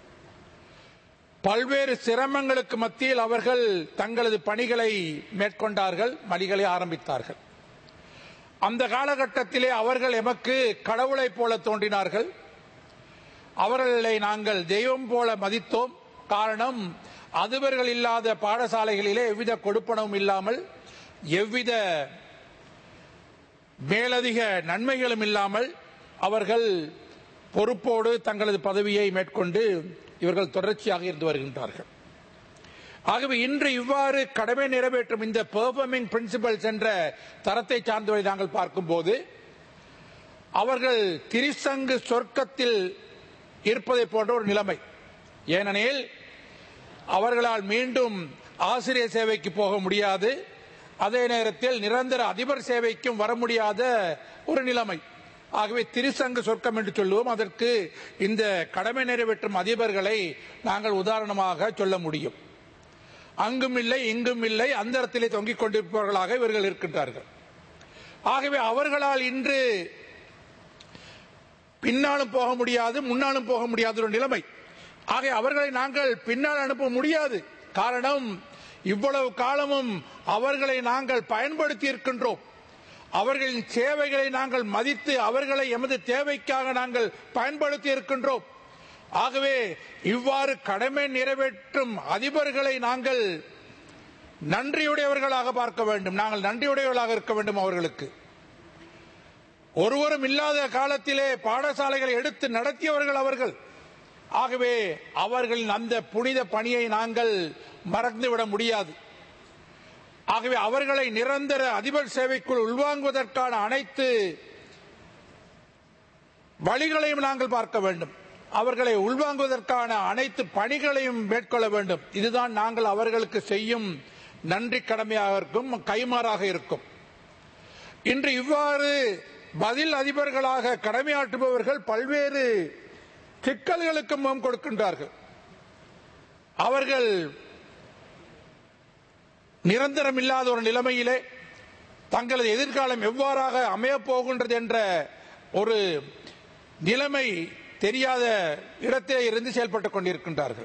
பல்வேறு சிரமங்களுக்கு மத்தியில் அவர்கள் தங்களது பணிகளை மேற்கொண்டார்கள் பணிகளை ஆரம்பித்தார்கள் அந்த காலகட்டத்திலே அவர்கள் எமக்கு கடவுளைப் போல தோன்றினார்கள் அவர்களை நாங்கள் தெய்வம் போல மதித்தோம் காரணம் அதிபர்கள் இல்லாத பாடசாலைகளிலே எவ்வித கொடுப்பனவும் இல்லாமல் எவ்வித மேலதிக நன்மைகளும் இல்லாமல் அவர்கள் பொறுப்போடு தங்களது பதவியை மேற்கொண்டு இவர்கள் தொடர்ச்சியாக இருந்து வருகின்றார்கள் ஆகவே இன்று இவ்வாறு கடமை நிறைவேற்றும் இந்த பெர்ஃபார்மிங் பிரின்சிபல்ஸ் என்ற தரத்தை சார்ந்தவரை நாங்கள் பார்க்கும்போது அவர்கள் திரிசங்கு சொர்க்கத்தில் இருப்பதை போன்ற ஒரு நிலைமை ஏனெனில் அவர்களால் மீண்டும் ஆசிரியர் சேவைக்கு போக முடியாது அதே நேரத்தில் நிரந்தர அதிபர் சேவைக்கும் வர முடியாத ஒரு நிலைமை ஆகவே திரிசங்கு சொர்க்கம் என்று சொல்லுவோம் அதற்கு இந்த கடமை நிறைவேற்றும் அதிபர்களை நாங்கள் உதாரணமாக சொல்ல முடியும் அங்கும் இல்லை இங்கும் இல்லை அந்தரத்திலே தொங்கிக் கொண்டிருப்பவர்களாக இவர்கள் இருக்கின்றார்கள் ஆகவே அவர்களால் இன்று பின்னாலும் போக முடியாது முன்னாலும் போக முடியாத ஒரு நிலைமை ஆக அவர்களை நாங்கள் பின்னால் அனுப்ப முடியாது காரணம் இவ்வளவு காலமும் அவர்களை நாங்கள் பயன்படுத்தி இருக்கின்றோம் அவர்களின் சேவைகளை நாங்கள் மதித்து அவர்களை எமது தேவைக்காக நாங்கள் பயன்படுத்தி இருக்கின்றோம் ஆகவே இவ்வாறு கடமை நிறைவேற்றும் அதிபர்களை நாங்கள் நன்றியுடையவர்களாக பார்க்க வேண்டும் நாங்கள் நன்றியுடையவர்களாக இருக்க வேண்டும் அவர்களுக்கு ஒருவரும் இல்லாத காலத்திலே பாடசாலைகளை எடுத்து நடத்தியவர்கள் அவர்கள் ஆகவே அவர்களின் அந்த புனித பணியை நாங்கள் மறந்துவிட முடியாது ஆகவே அவர்களை நிரந்தர அதிபர் சேவைக்குள் உள்வாங்குவதற்கான அனைத்து வழிகளையும் நாங்கள் பார்க்க வேண்டும் அவர்களை உள்வாங்குவதற்கான அனைத்து பணிகளையும் மேற்கொள்ள வேண்டும் இதுதான் நாங்கள் அவர்களுக்கு செய்யும் நன்றி கடமையாக இருக்கும் கைமாறாக இருக்கும் இன்று இவ்வாறு பதில் அதிபர்களாக கடமையாற்றுபவர்கள் பல்வேறு சிக்கல்களுக்கு முகம் கொடுக்கின்றார்கள் அவர்கள் நிரந்தரம் இல்லாத ஒரு நிலைமையிலே தங்களது எதிர்காலம் எவ்வாறாக அமையப் போகின்றது என்ற ஒரு நிலைமை தெரியாத இடத்திலே இருந்து செயல்பட்டுக் கொண்டிருக்கின்றார்கள்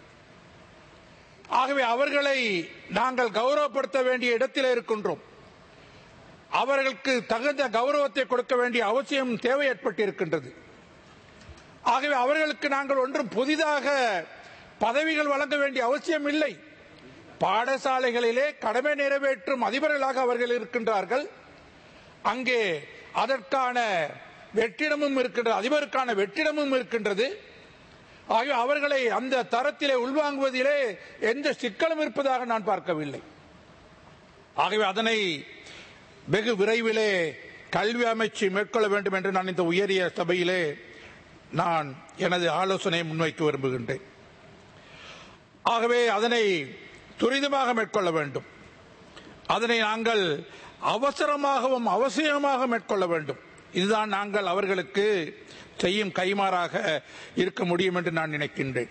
ஆகவே அவர்களை நாங்கள் கௌரவப்படுத்த வேண்டிய இடத்திலே இருக்கின்றோம் அவர்களுக்கு தகுந்த கௌரவத்தை கொடுக்க வேண்டிய அவசியம் தேவை ஏற்பட்டிருக்கின்றது ஆகவே அவர்களுக்கு நாங்கள் ஒன்றும் புதிதாக பதவிகள் வழங்க வேண்டிய அவசியம் இல்லை பாடசாலைகளிலே கடமை நிறைவேற்றும் அதிபர்களாக அவர்கள் இருக்கின்றார்கள் அங்கே அதற்கான வெற்றிடமும் இருக்கின்றது அதிபருக்கான வெற்றிடமும் இருக்கின்றது ஆகவே அவர்களை அந்த தரத்திலே உள்வாங்குவதிலே எந்த சிக்கலும் இருப்பதாக நான் பார்க்கவில்லை ஆகவே அதனை வெகு விரைவிலே கல்வி அமைச்சு மேற்கொள்ள வேண்டும் என்று நான் இந்த உயரிய சபையிலே நான் எனது ஆலோசனையை முன்வைக்க விரும்புகின்றேன் ஆகவே அதனை துரிதமாக மேற்கொள்ள வேண்டும் அதனை நாங்கள் அவசரமாகவும் அவசியமாக மேற்கொள்ள வேண்டும் இதுதான் நாங்கள் அவர்களுக்கு செய்யும் கைமாறாக இருக்க முடியும் என்று நான் நினைக்கின்றேன்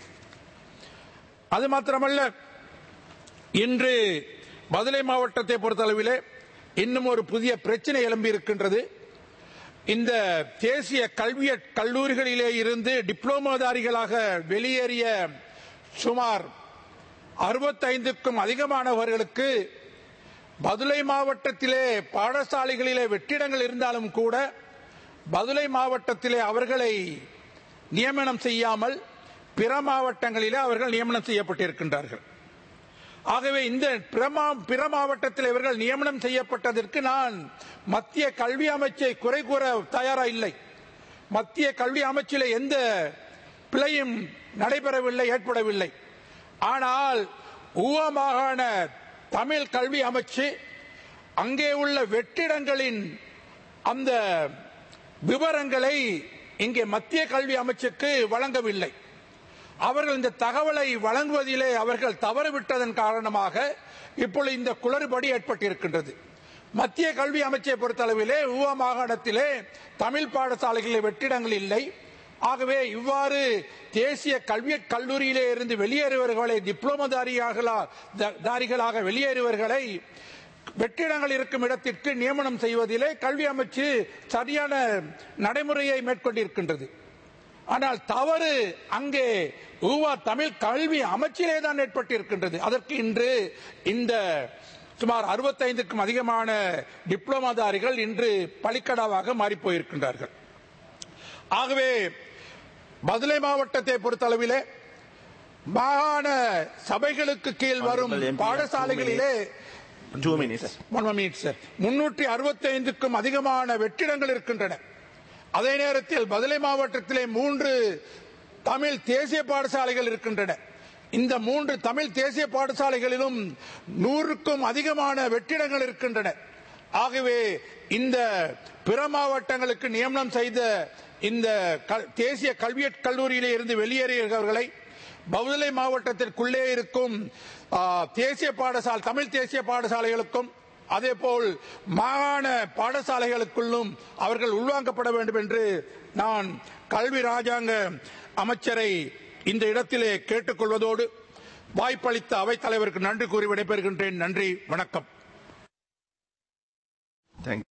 அது மாத்திரமல்ல இன்று மதுரை மாவட்டத்தை பொறுத்தளவிலே இன்னும் ஒரு புதிய பிரச்சனை எழும்பி இருக்கின்றது இந்த தேசிய கல்விய கல்லூரிகளிலே இருந்து டிப்ளோமாதாரிகளாக வெளியேறிய சுமார் அறுபத்தைந்துக்கும் அதிகமானவர்களுக்கு பதுளை மாவட்டத்திலே பாடசாலைகளிலே வெற்றிடங்கள் இருந்தாலும் கூட பதுளை மாவட்டத்திலே அவர்களை நியமனம் செய்யாமல் பிற மாவட்டங்களிலே அவர்கள் நியமனம் செய்யப்பட்டிருக்கின்றார்கள் ஆகவே இந்த பிற மாவட்டத்தில் இவர்கள் நியமனம் செய்யப்பட்டதற்கு நான் மத்திய கல்வி அமைச்சை குறை கூற தயாரா இல்லை மத்திய கல்வி அமைச்சில் எந்த பிழையும் நடைபெறவில்லை ஏற்படவில்லை ஆனால் ஊவ மாகாண தமிழ் கல்வி அமைச்சு அங்கே உள்ள வெற்றிடங்களின் அந்த விவரங்களை இங்கே மத்திய கல்வி அமைச்சுக்கு வழங்கவில்லை அவர்கள் இந்த தகவலை வழங்குவதிலே அவர்கள் தவறுவிட்டதன் காரணமாக இப்பொழுது இந்த குளறுபடி ஏற்பட்டிருக்கின்றது மத்திய கல்வி அமைச்சை பொறுத்தளவிலே ஊவா மாகாணத்திலே தமிழ் பாடசாலைகளில் வெற்றிடங்கள் இல்லை ஆகவே இவ்வாறு தேசிய கல்வி கல்லூரியிலே இருந்து வெளியேறுவர்களை டிப்ளோமாதாரிகளாக வெளியேறுவர்களை வெற்றிடங்கள் இருக்கும் இடத்திற்கு நியமனம் செய்வதிலே கல்வி அமைச்சு சரியான நடைமுறையை மேற்கொண்டிருக்கின்றது ஆனால் தவறு அங்கே ஊவா தமிழ் கல்வி அமைச்சிலே தான் ஏற்பட்டிருக்கின்றது அதற்கு இன்று இந்த சுமார் அறுபத்தைந்துக்கும் அதிகமான டிப்ளோமாதாரிகள் இன்று பலிக்கடாவாக மாறி போயிருக்கின்றார்கள் ஆகவே மதுரை மாவட்டத்தை பொறுத்தளவிலே மாகாண சபைகளுக்கு கீழ் வரும் Honorable MP, பாடசாலைகளிலே Two minutes. முன்னூற்றி அறுபத்தி ஐந்துக்கும் அதிகமான வெற்றிடங்கள் இருக்கின்றன அதே நேரத்தில் மதுரை மாவட்டத்திலே மூன்று தமிழ் தேசிய பாடசாலைகள் இருக்கின்றன இந்த மூன்று தமிழ் தேசிய பாடசாலைகளிலும் நூறுக்கும் அதிகமான வெற்றிடங்கள் இருக்கின்றன ஆகவே இந்த பிற மாவட்டங்களுக்கு நியமனம் செய்த இந்த கல்- தேசிய கல்வியற் கல்லூரியிலே இருந்து வெளியேறியவர்களை பவுதலை மாவட்டத்திற்குள்ளே இருக்கும் ஆ, தேசிய பாடசாலை தமிழ் தேசிய பாடசாலைகளுக்கும் அதேபோல் மாகாண பாடசாலைகளுக்குள்ளும் அவர்கள் உள்வாங்கப்பட வேண்டும் என்று நான் கல்வி ராஜாங்க அமைச்சரை இந்த இடத்திலே கேட்டுக்கொள்வதோடு வாய்ப்பளித்த அவைத் தலைவருக்கு நன்றி கூறி விடைபெறுகின்றேன் நன்றி வணக்கம் Thank